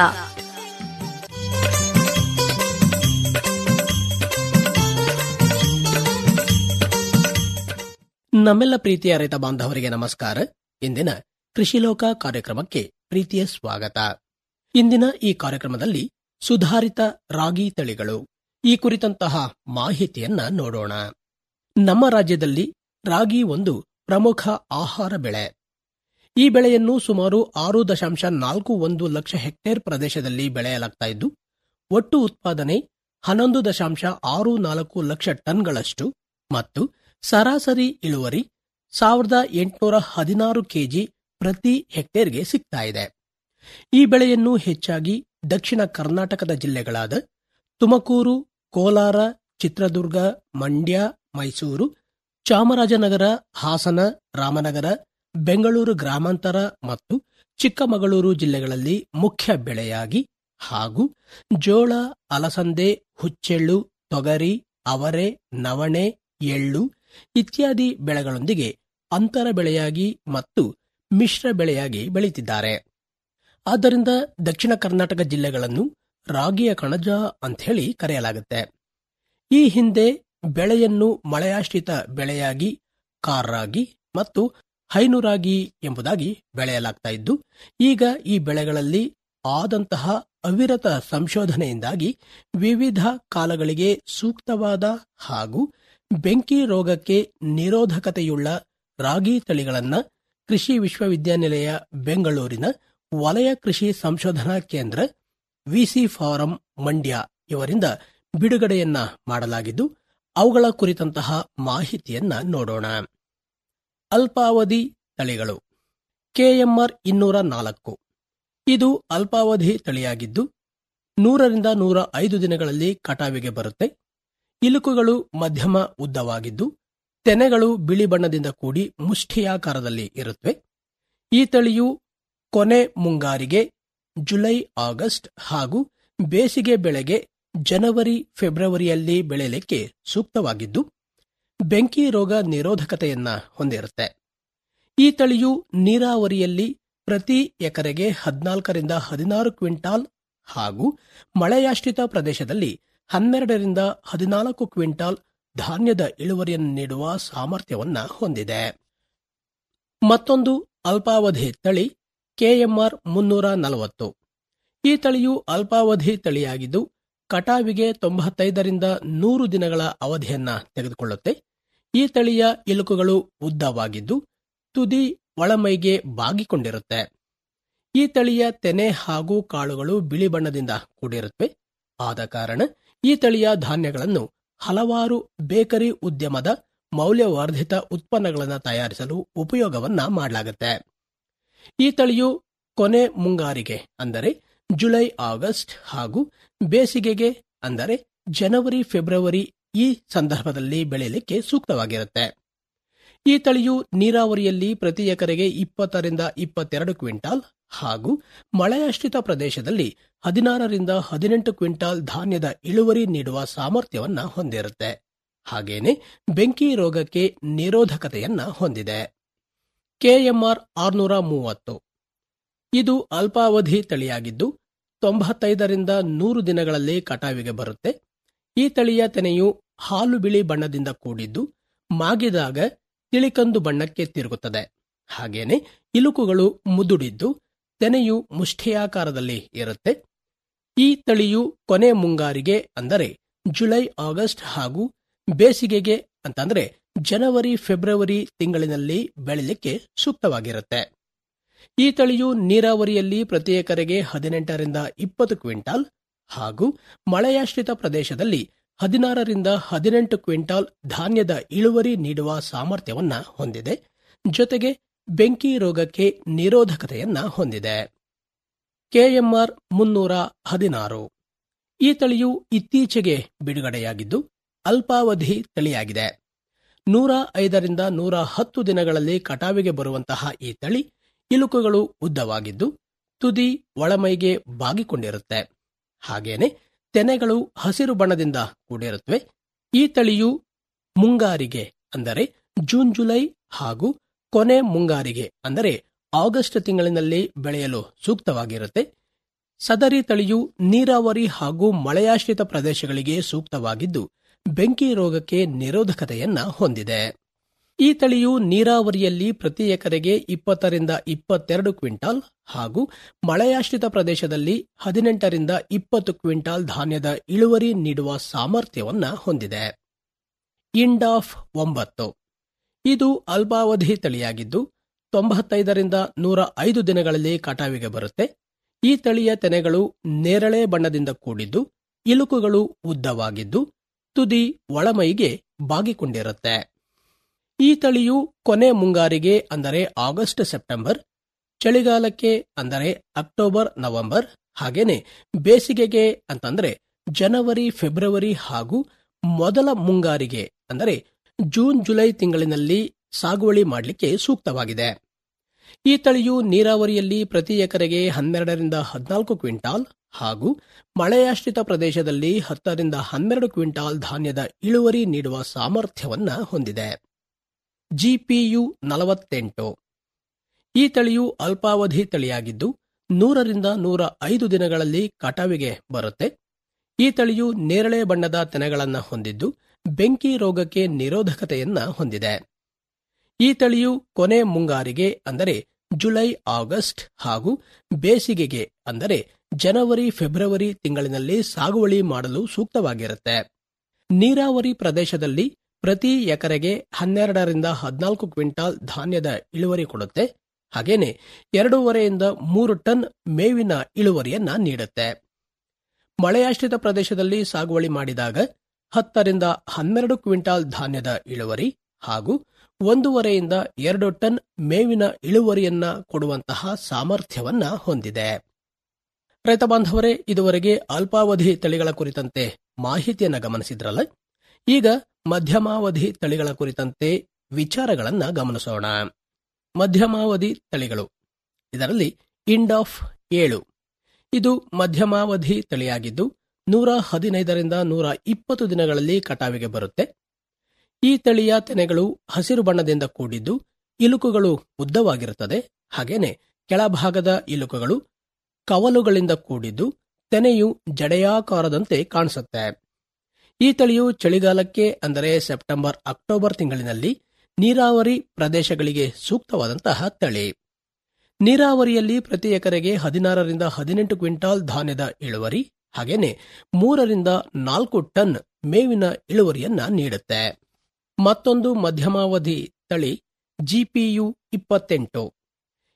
ನಮ್ಮೆಲ್ಲ ಪ್ರೀತಿಯ ರೈತ ಬಾಂಧವರಿಗೆ ನಮಸ್ಕಾರ ಇಂದಿನ ಕೃಷಿ ಲೋಕ ಕಾರ್ಯಕ್ರಮಕ್ಕೆ ಪ್ರೀತಿಯ ಸ್ವಾಗತ ಇಂದಿನ ಈ ಕಾರ್ಯಕ್ರಮದಲ್ಲಿ ಸುಧಾರಿತ ರಾಗಿ ತಳಿಗಳು ಈ ಕುರಿತಂತಹ ಮಾಹಿತಿಯನ್ನ ನೋಡೋಣ ನಮ್ಮ ರಾಜ್ಯದಲ್ಲಿ ರಾಗಿ ಒಂದು ಪ್ರಮುಖ ಆಹಾರ ಬೆಳೆ ಈ ಬೆಳೆಯನ್ನು ಸುಮಾರು ಆರು ದಶಾಂಶ ನಾಲ್ಕು ಒಂದು ಲಕ್ಷ ಹೆಕ್ಟೇರ್ ಪ್ರದೇಶದಲ್ಲಿ ಬೆಳೆಯಲಾಗ್ತಾ ಇದ್ದು ಒಟ್ಟು ಉತ್ಪಾದನೆ ಹನ್ನೊಂದು ದಶಾಂಶ ಆರು ನಾಲ್ಕು ಲಕ್ಷ ಟನ್ಗಳಷ್ಟು ಮತ್ತು ಸರಾಸರಿ ಇಳುವರಿ ಸಾವಿರದ ಎಂಟುನೂರ ಹದಿನಾರು ಕೆಜಿ ಪ್ರತಿ ಹೆಕ್ಟೇರ್ಗೆ ಸಿಗ್ತಾ ಇದೆ ಈ ಬೆಳೆಯನ್ನು ಹೆಚ್ಚಾಗಿ ದಕ್ಷಿಣ ಕರ್ನಾಟಕದ ಜಿಲ್ಲೆಗಳಾದ ತುಮಕೂರು ಕೋಲಾರ ಚಿತ್ರದುರ್ಗ ಮಂಡ್ಯ ಮೈಸೂರು ಚಾಮರಾಜನಗರ ಹಾಸನ ರಾಮನಗರ ಬೆಂಗಳೂರು ಗ್ರಾಮಾಂತರ ಮತ್ತು ಚಿಕ್ಕಮಗಳೂರು ಜಿಲ್ಲೆಗಳಲ್ಲಿ ಮುಖ್ಯ ಬೆಳೆಯಾಗಿ ಹಾಗೂ ಜೋಳ ಅಲಸಂದೆ ಹುಚ್ಚೆಳ್ಳು ತೊಗರಿ ಅವರೆ ನವಣೆ ಎಳ್ಳು ಇತ್ಯಾದಿ ಬೆಳೆಗಳೊಂದಿಗೆ ಅಂತರ ಬೆಳೆಯಾಗಿ ಮತ್ತು ಮಿಶ್ರ ಬೆಳೆಯಾಗಿ ಬೆಳೆಯುತ್ತಿದ್ದಾರೆ ಆದ್ದರಿಂದ ದಕ್ಷಿಣ ಕರ್ನಾಟಕ ಜಿಲ್ಲೆಗಳನ್ನು ರಾಗಿಯ ಕಣಜ ಅಂಥೇಳಿ ಕರೆಯಲಾಗುತ್ತೆ ಈ ಹಿಂದೆ ಬೆಳೆಯನ್ನು ಮಳೆಯಾಶ್ರಿತ ಬೆಳೆಯಾಗಿ ಕಾರ್ರಾಗಿ ಮತ್ತು ಹೈನುರಾಗಿ ಎಂಬುದಾಗಿ ಬೆಳೆಯಲಾಗ್ತಾ ಇದ್ದು ಈಗ ಈ ಬೆಳೆಗಳಲ್ಲಿ ಆದಂತಹ ಅವಿರತ ಸಂಶೋಧನೆಯಿಂದಾಗಿ ವಿವಿಧ ಕಾಲಗಳಿಗೆ ಸೂಕ್ತವಾದ ಹಾಗೂ ಬೆಂಕಿ ರೋಗಕ್ಕೆ ನಿರೋಧಕತೆಯುಳ್ಳ ರಾಗಿ ತಳಿಗಳನ್ನ ಕೃಷಿ ವಿಶ್ವವಿದ್ಯಾನಿಲಯ ಬೆಂಗಳೂರಿನ ವಲಯ ಕೃಷಿ ಸಂಶೋಧನಾ ಕೇಂದ್ರ ವಿಸಿ ಫಾರಂ ಮಂಡ್ಯ ಇವರಿಂದ ಬಿಡುಗಡೆಯನ್ನ ಮಾಡಲಾಗಿದ್ದು ಅವುಗಳ ಕುರಿತಂತಹ ಮಾಹಿತಿಯನ್ನ ನೋಡೋಣ ಅಲ್ಪಾವಧಿ ತಳಿಗಳು ಕೆಎಂಆರ್ ಇನ್ನೂರ ನಾಲ್ಕು ಇದು ಅಲ್ಪಾವಧಿ ತಳಿಯಾಗಿದ್ದು ನೂರರಿಂದ ನೂರ ಐದು ದಿನಗಳಲ್ಲಿ ಕಟಾವಿಗೆ ಬರುತ್ತೆ ಇಲುಕುಗಳು ಮಧ್ಯಮ ಉದ್ದವಾಗಿದ್ದು ತೆನೆಗಳು ಬಿಳಿ ಬಣ್ಣದಿಂದ ಕೂಡಿ ಮುಷ್ಠಿಯಾಕಾರದಲ್ಲಿ ಇರುತ್ತವೆ ಈ ತಳಿಯು ಕೊನೆ ಮುಂಗಾರಿಗೆ ಜುಲೈ ಆಗಸ್ಟ್ ಹಾಗೂ ಬೇಸಿಗೆ ಬೆಳೆಗೆ ಜನವರಿ ಫೆಬ್ರವರಿಯಲ್ಲಿ ಬೆಳೆಯಲಿಕ್ಕೆ ಸೂಕ್ತವಾಗಿದ್ದು ಬೆಂಕಿ ರೋಗ ನಿರೋಧಕತೆಯನ್ನ ಹೊಂದಿರುತ್ತೆ ಈ ತಳಿಯು ನೀರಾವರಿಯಲ್ಲಿ ಪ್ರತಿ ಎಕರೆಗೆ ಹದಿನಾಲ್ಕರಿಂದ ಹದಿನಾರು ಕ್ವಿಂಟಾಲ್ ಹಾಗೂ ಮಳೆಯಾಶ್ರಿತ ಪ್ರದೇಶದಲ್ಲಿ ಹನ್ನೆರಡರಿಂದ ಹದಿನಾಲ್ಕು ಕ್ವಿಂಟಾಲ್ ಧಾನ್ಯದ ಇಳುವರಿಯನ್ನು ನೀಡುವ ಸಾಮರ್ಥ್ಯವನ್ನ ಹೊಂದಿದೆ ಮತ್ತೊಂದು ಅಲ್ಪಾವಧಿ ತಳಿ ಕೆಎಂಆರ್ ಮುನ್ನೂರ ನಲವತ್ತು ಈ ತಳಿಯು ಅಲ್ಪಾವಧಿ ತಳಿಯಾಗಿದ್ದು ಕಟಾವಿಗೆ ತೊಂಬತ್ತೈದರಿಂದ ನೂರು ದಿನಗಳ ಅವಧಿಯನ್ನ ತೆಗೆದುಕೊಳ್ಳುತ್ತೆ ಈ ತಳಿಯ ಇಲುಕುಗಳು ಉದ್ದವಾಗಿದ್ದು ತುದಿ ಒಳಮೈಗೆ ಬಾಗಿಕೊಂಡಿರುತ್ತೆ ಈ ತಳಿಯ ತೆನೆ ಹಾಗೂ ಕಾಳುಗಳು ಬಿಳಿ ಬಣ್ಣದಿಂದ ಕೂಡಿರುತ್ತವೆ ಆದ ಕಾರಣ ಈ ತಳಿಯ ಧಾನ್ಯಗಳನ್ನು ಹಲವಾರು ಬೇಕರಿ ಉದ್ಯಮದ ಮೌಲ್ಯವರ್ಧಿತ ಉತ್ಪನ್ನಗಳನ್ನು ತಯಾರಿಸಲು ಉಪಯೋಗವನ್ನ ಮಾಡಲಾಗುತ್ತೆ ಈ ತಳಿಯು ಕೊನೆ ಮುಂಗಾರಿಗೆ ಅಂದರೆ ಜುಲೈ ಆಗಸ್ಟ್ ಹಾಗೂ ಬೇಸಿಗೆಗೆ ಅಂದರೆ ಜನವರಿ ಫೆಬ್ರವರಿ ಈ ಸಂದರ್ಭದಲ್ಲಿ ಬೆಳೆಯಲಿಕ್ಕೆ ಸೂಕ್ತವಾಗಿರುತ್ತೆ ಈ ತಳಿಯು ನೀರಾವರಿಯಲ್ಲಿ ಪ್ರತಿ ಎಕರೆಗೆ ಇಪ್ಪತ್ತರಿಂದ ಇಪ್ಪತ್ತೆರಡು ಕ್ವಿಂಟಾಲ್ ಹಾಗೂ ಮಳೆಯಾಶ್ರಿತ ಪ್ರದೇಶದಲ್ಲಿ ಹದಿನಾರರಿಂದ ಹದಿನೆಂಟು ಕ್ವಿಂಟಾಲ್ ಧಾನ್ಯದ ಇಳುವರಿ ನೀಡುವ ಸಾಮರ್ಥ್ಯವನ್ನ ಹೊಂದಿರುತ್ತೆ ಹಾಗೇನೆ ಬೆಂಕಿ ರೋಗಕ್ಕೆ ನಿರೋಧಕತೆಯನ್ನ ಹೊಂದಿದೆ ಕೆಎಂಆರ್ ಆರ್ನೂರ ಮೂವತ್ತು ಇದು ಅಲ್ಪಾವಧಿ ತಳಿಯಾಗಿದ್ದು ತೊಂಬತ್ತೈದರಿಂದ ನೂರು ದಿನಗಳಲ್ಲಿ ಕಟಾವಿಗೆ ಬರುತ್ತೆ ಈ ತಳಿಯ ತೆನೆಯು ಹಾಲು ಬಿಳಿ ಬಣ್ಣದಿಂದ ಕೂಡಿದ್ದು ಮಾಗಿದಾಗ ತಿಳಿಕಂದು ಬಣ್ಣಕ್ಕೆ ತಿರುಗುತ್ತದೆ ಹಾಗೇನೆ ಇಲುಕುಗಳು ಮುದುಡಿದ್ದು ತೆನೆಯು ಮುಷ್ಠಿಯಾಕಾರದಲ್ಲಿ ಇರುತ್ತೆ ಈ ತಳಿಯು ಕೊನೆ ಮುಂಗಾರಿಗೆ ಅಂದರೆ ಜುಲೈ ಆಗಸ್ಟ್ ಹಾಗೂ ಬೇಸಿಗೆಗೆ ಅಂತಂದ್ರೆ ಜನವರಿ ಫೆಬ್ರವರಿ ತಿಂಗಳಿನಲ್ಲಿ ಬೆಳಿಲಿಕ್ಕೆ ಸೂಕ್ತವಾಗಿರುತ್ತೆ ಈ ತಳಿಯು ನೀರಾವರಿಯಲ್ಲಿ ಪ್ರತಿ ಎಕರೆಗೆ ಹದಿನೆಂಟರಿಂದ ಇಪ್ಪತ್ತು ಕ್ವಿಂಟಾಲ್ ಹಾಗೂ ಮಳೆಯಾಶ್ರಿತ ಪ್ರದೇಶದಲ್ಲಿ ಹದಿನಾರರಿಂದ ಹದಿನೆಂಟು ಕ್ವಿಂಟಾಲ್ ಧಾನ್ಯದ ಇಳುವರಿ ನೀಡುವ ಸಾಮರ್ಥ್ಯವನ್ನ ಹೊಂದಿದೆ ಜೊತೆಗೆ ಬೆಂಕಿ ರೋಗಕ್ಕೆ ನಿರೋಧಕತೆಯನ್ನ ಹೊಂದಿದೆ ಕೆಎಂಆರ್ ಮುನ್ನೂರ ಹದಿನಾರು ಈ ತಳಿಯು ಇತ್ತೀಚೆಗೆ ಬಿಡುಗಡೆಯಾಗಿದ್ದು ಅಲ್ಪಾವಧಿ ತಳಿಯಾಗಿದೆ ನೂರ ಐದರಿಂದ ನೂರ ಹತ್ತು ದಿನಗಳಲ್ಲಿ ಕಟಾವಿಗೆ ಬರುವಂತಹ ಈ ತಳಿ ಇಲುಕುಗಳು ಉದ್ದವಾಗಿದ್ದು ತುದಿ ಒಳಮೈಗೆ ಬಾಗಿಕೊಂಡಿರುತ್ತೆ ಹಾಗೇನೆ ತೆನೆಗಳು ಹಸಿರು ಬಣ್ಣದಿಂದ ಕೂಡಿರುತ್ತವೆ ಈ ತಳಿಯು ಮುಂಗಾರಿಗೆ ಅಂದರೆ ಜೂನ್ ಜುಲೈ ಹಾಗೂ ಕೊನೆ ಮುಂಗಾರಿಗೆ ಅಂದರೆ ಆಗಸ್ಟ್ ತಿಂಗಳಿನಲ್ಲಿ ಬೆಳೆಯಲು ಸೂಕ್ತವಾಗಿರುತ್ತೆ ಸದರಿ ತಳಿಯು ನೀರಾವರಿ ಹಾಗೂ ಮಳೆಯಾಶ್ರಿತ ಪ್ರದೇಶಗಳಿಗೆ ಸೂಕ್ತವಾಗಿದ್ದು ಬೆಂಕಿ ರೋಗಕ್ಕೆ ನಿರೋಧಕತೆಯನ್ನ ಹೊಂದಿದೆ ಈ ತಳಿಯು ನೀರಾವರಿಯಲ್ಲಿ ಪ್ರತಿ ಎಕರೆಗೆ ಇಪ್ಪತ್ತರಿಂದ ಇಪ್ಪತ್ತೆರಡು ಕ್ವಿಂಟಾಲ್ ಹಾಗೂ ಮಳೆಯಾಶ್ರಿತ ಪ್ರದೇಶದಲ್ಲಿ ಹದಿನೆಂಟರಿಂದ ಇಪ್ಪತ್ತು ಕ್ವಿಂಟಾಲ್ ಧಾನ್ಯದ ಇಳುವರಿ ನೀಡುವ ಸಾಮರ್ಥ್ಯವನ್ನ ಹೊಂದಿದೆ ಇಂಡಾಫ್ ಒಂಬತ್ತು ಇದು ಅಲ್ಪಾವಧಿ ತಳಿಯಾಗಿದ್ದು ತೊಂಬತ್ತೈದರಿಂದ ನೂರ ಐದು ದಿನಗಳಲ್ಲಿ ಕಟಾವಿಗೆ ಬರುತ್ತೆ ಈ ತಳಿಯ ತೆನೆಗಳು ನೇರಳೆ ಬಣ್ಣದಿಂದ ಕೂಡಿದ್ದು ಇಲುಕುಗಳು ಉದ್ದವಾಗಿದ್ದು ತುದಿ ಒಳಮೈಗೆ ಬಾಗಿಕೊಂಡಿರುತ್ತೆ ಈ ತಳಿಯು ಕೊನೆ ಮುಂಗಾರಿಗೆ ಅಂದರೆ ಆಗಸ್ಟ್ ಸೆಪ್ಟೆಂಬರ್ ಚಳಿಗಾಲಕ್ಕೆ ಅಂದರೆ ಅಕ್ಟೋಬರ್ ನವೆಂಬರ್ ಹಾಗೇನೆ ಬೇಸಿಗೆಗೆ ಅಂತಂದ್ರೆ ಜನವರಿ ಫೆಬ್ರವರಿ ಹಾಗೂ ಮೊದಲ ಮುಂಗಾರಿಗೆ ಅಂದರೆ ಜೂನ್ ಜುಲೈ ತಿಂಗಳಿನಲ್ಲಿ ಸಾಗುವಳಿ ಮಾಡಲಿಕ್ಕೆ ಸೂಕ್ತವಾಗಿದೆ ಈ ತಳಿಯು ನೀರಾವರಿಯಲ್ಲಿ ಪ್ರತಿ ಎಕರೆಗೆ ಹನ್ನೆರಡರಿಂದ ಹದಿನಾಲ್ಕು ಕ್ವಿಂಟಾಲ್ ಹಾಗೂ ಮಳೆಯಾಶ್ರಿತ ಪ್ರದೇಶದಲ್ಲಿ ಹತ್ತರಿಂದ ಹನ್ನೆರಡು ಕ್ವಿಂಟಾಲ್ ಧಾನ್ಯದ ಇಳುವರಿ ನೀಡುವ ಸಾಮರ್ಥ್ಯವನ್ನ ಹೊಂದಿದೆ ಜಿಪಿಯು ನಲವತ್ತೆಂಟು ಈ ತಳಿಯು ಅಲ್ಪಾವಧಿ ತಳಿಯಾಗಿದ್ದು ನೂರರಿಂದ ನೂರ ಐದು ದಿನಗಳಲ್ಲಿ ಕಟಾವಿಗೆ ಬರುತ್ತೆ ಈ ತಳಿಯು ನೇರಳೆ ಬಣ್ಣದ ತೆನೆಗಳನ್ನ ಹೊಂದಿದ್ದು ಬೆಂಕಿ ರೋಗಕ್ಕೆ ನಿರೋಧಕತೆಯನ್ನ ಹೊಂದಿದೆ ಈ ತಳಿಯು ಕೊನೆ ಮುಂಗಾರಿಗೆ ಅಂದರೆ ಜುಲೈ ಆಗಸ್ಟ್ ಹಾಗೂ ಬೇಸಿಗೆಗೆ ಅಂದರೆ ಜನವರಿ ಫೆಬ್ರವರಿ ತಿಂಗಳಿನಲ್ಲಿ ಸಾಗುವಳಿ ಮಾಡಲು ಸೂಕ್ತವಾಗಿರುತ್ತೆ ನೀರಾವರಿ ಪ್ರದೇಶದಲ್ಲಿ ಪ್ರತಿ ಎಕರೆಗೆ ಹನ್ನೆರಡರಿಂದ ಹದಿನಾಲ್ಕು ಕ್ವಿಂಟಾಲ್ ಧಾನ್ಯದ ಇಳುವರಿ ಕೊಡುತ್ತೆ ಹಾಗೇನೆ ಎರಡೂವರೆಯಿಂದ ಮೂರು ಟನ್ ಮೇವಿನ ಇಳುವರಿಯನ್ನ ನೀಡುತ್ತೆ ಮಳೆಯಾಶ್ರಿತ ಪ್ರದೇಶದಲ್ಲಿ ಸಾಗುವಳಿ ಮಾಡಿದಾಗ ಹತ್ತರಿಂದ ಹನ್ನೆರಡು ಕ್ವಿಂಟಾಲ್ ಧಾನ್ಯದ ಇಳುವರಿ ಹಾಗೂ ಒಂದೂವರೆಯಿಂದ ಎರಡು ಟನ್ ಮೇವಿನ ಇಳುವರಿಯನ್ನ ಕೊಡುವಂತಹ ಸಾಮರ್ಥ್ಯವನ್ನ ಹೊಂದಿದೆ ರೈತ ಬಾಂಧವರೇ ಇದುವರೆಗೆ ಅಲ್ಪಾವಧಿ ತಳಿಗಳ ಕುರಿತಂತೆ ಮಾಹಿತಿಯನ್ನ ಗಮನಿಸಿದ್ರಲ್ಲ ಈಗ ಮಧ್ಯಮಾವಧಿ ತಳಿಗಳ ಕುರಿತಂತೆ ವಿಚಾರಗಳನ್ನ ಗಮನಿಸೋಣ ಮಧ್ಯಮಾವಧಿ ತಳಿಗಳು ಇದರಲ್ಲಿ ಇಂಡಾಫ್ ಏಳು ಇದು ಮಧ್ಯಮಾವಧಿ ತಳಿಯಾಗಿದ್ದು ನೂರ ಹದಿನೈದರಿಂದ ನೂರ ಇಪ್ಪತ್ತು ದಿನಗಳಲ್ಲಿ ಕಟಾವಿಗೆ ಬರುತ್ತೆ ಈ ತಳಿಯ ತೆನೆಗಳು ಹಸಿರು ಬಣ್ಣದಿಂದ ಕೂಡಿದ್ದು ಇಲುಕುಗಳು ಉದ್ದವಾಗಿರುತ್ತದೆ ಹಾಗೇನೆ ಕೆಳಭಾಗದ ಇಲುಕುಗಳು ಕವಲುಗಳಿಂದ ಕೂಡಿದ್ದು ತೆನೆಯು ಜಡೆಯಾಕಾರದಂತೆ ಕಾಣಿಸುತ್ತೆ ಈ ತಳಿಯು ಚಳಿಗಾಲಕ್ಕೆ ಅಂದರೆ ಸೆಪ್ಟೆಂಬರ್ ಅಕ್ಟೋಬರ್ ತಿಂಗಳಿನಲ್ಲಿ ನೀರಾವರಿ ಪ್ರದೇಶಗಳಿಗೆ ಸೂಕ್ತವಾದಂತಹ ತಳಿ ನೀರಾವರಿಯಲ್ಲಿ ಪ್ರತಿ ಎಕರೆಗೆ ಹದಿನಾರರಿಂದ ಹದಿನೆಂಟು ಕ್ವಿಂಟಾಲ್ ಧಾನ್ಯದ ಇಳುವರಿ ಹಾಗೇನೆ ಮೂರರಿಂದ ನಾಲ್ಕು ಟನ್ ಮೇವಿನ ಇಳುವರಿಯನ್ನ ನೀಡುತ್ತೆ ಮತ್ತೊಂದು ಮಧ್ಯಮಾವಧಿ ತಳಿ ಜಿಪಿಯು ಇಪ್ಪತ್ತೆಂಟು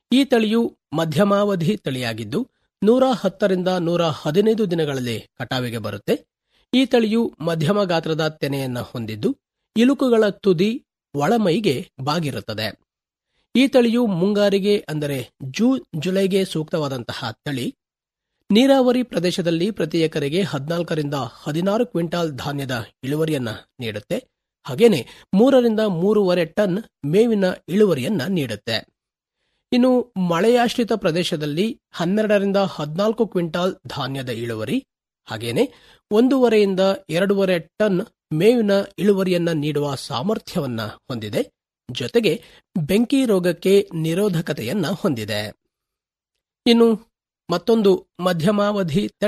ಈ ತಳಿಯು ಮಧ್ಯಮಾವಧಿ ತಳಿಯಾಗಿದ್ದು ನೂರ ಹತ್ತರಿಂದ ನೂರ ಹದಿನೈದು ದಿನಗಳಲ್ಲಿ ಕಟಾವಿಗೆ ಬರುತ್ತೆ ಈ ತಳಿಯು ಮಧ್ಯಮ ಗಾತ್ರದ ತೆನೆಯನ್ನ ಹೊಂದಿದ್ದು ಇಲುಕುಗಳ ತುದಿ ಒಳಮೈಗೆ ಬಾಗಿರುತ್ತದೆ ಈ ತಳಿಯು ಮುಂಗಾರಿಗೆ ಅಂದರೆ ಜೂನ್ ಜುಲೈಗೆ ಸೂಕ್ತವಾದಂತಹ ತಳಿ ನೀರಾವರಿ ಪ್ರದೇಶದಲ್ಲಿ ಪ್ರತಿ ಎಕರೆಗೆ ಹದಿನಾಲ್ಕರಿಂದ ಹದಿನಾರು ಕ್ವಿಂಟಾಲ್ ಧಾನ್ಯದ ಇಳುವರಿಯನ್ನ ನೀಡುತ್ತೆ ಹಾಗೇನೆ ಮೂರರಿಂದ ಮೂರುವರೆ ಟನ್ ಮೇವಿನ ಇಳುವರಿಯನ್ನ ನೀಡುತ್ತೆ ಇನ್ನು ಮಳೆಯಾಶ್ರಿತ ಪ್ರದೇಶದಲ್ಲಿ ಹನ್ನೆರಡರಿಂದ ಹದಿನಾಲ್ಕು ಕ್ವಿಂಟಾಲ್ ಧಾನ್ಯದ ಇಳುವರಿ ಹಾಗೇನೆ ಒಂದೂವರೆಯಿಂದ ಎರಡೂವರೆ ಟನ್ ಮೇವಿನ ಇಳುವರಿಯನ್ನ ನೀಡುವ ಸಾಮರ್ಥ್ಯವನ್ನ ಹೊಂದಿದೆ ಜೊತೆಗೆ ಬೆಂಕಿ ರೋಗಕ್ಕೆ ನಿರೋಧಕತೆಯನ್ನ ಹೊಂದಿದೆ ಇನ್ನು ಮತ್ತೊಂದು ಮಧ್ಯಮಾವಧಿ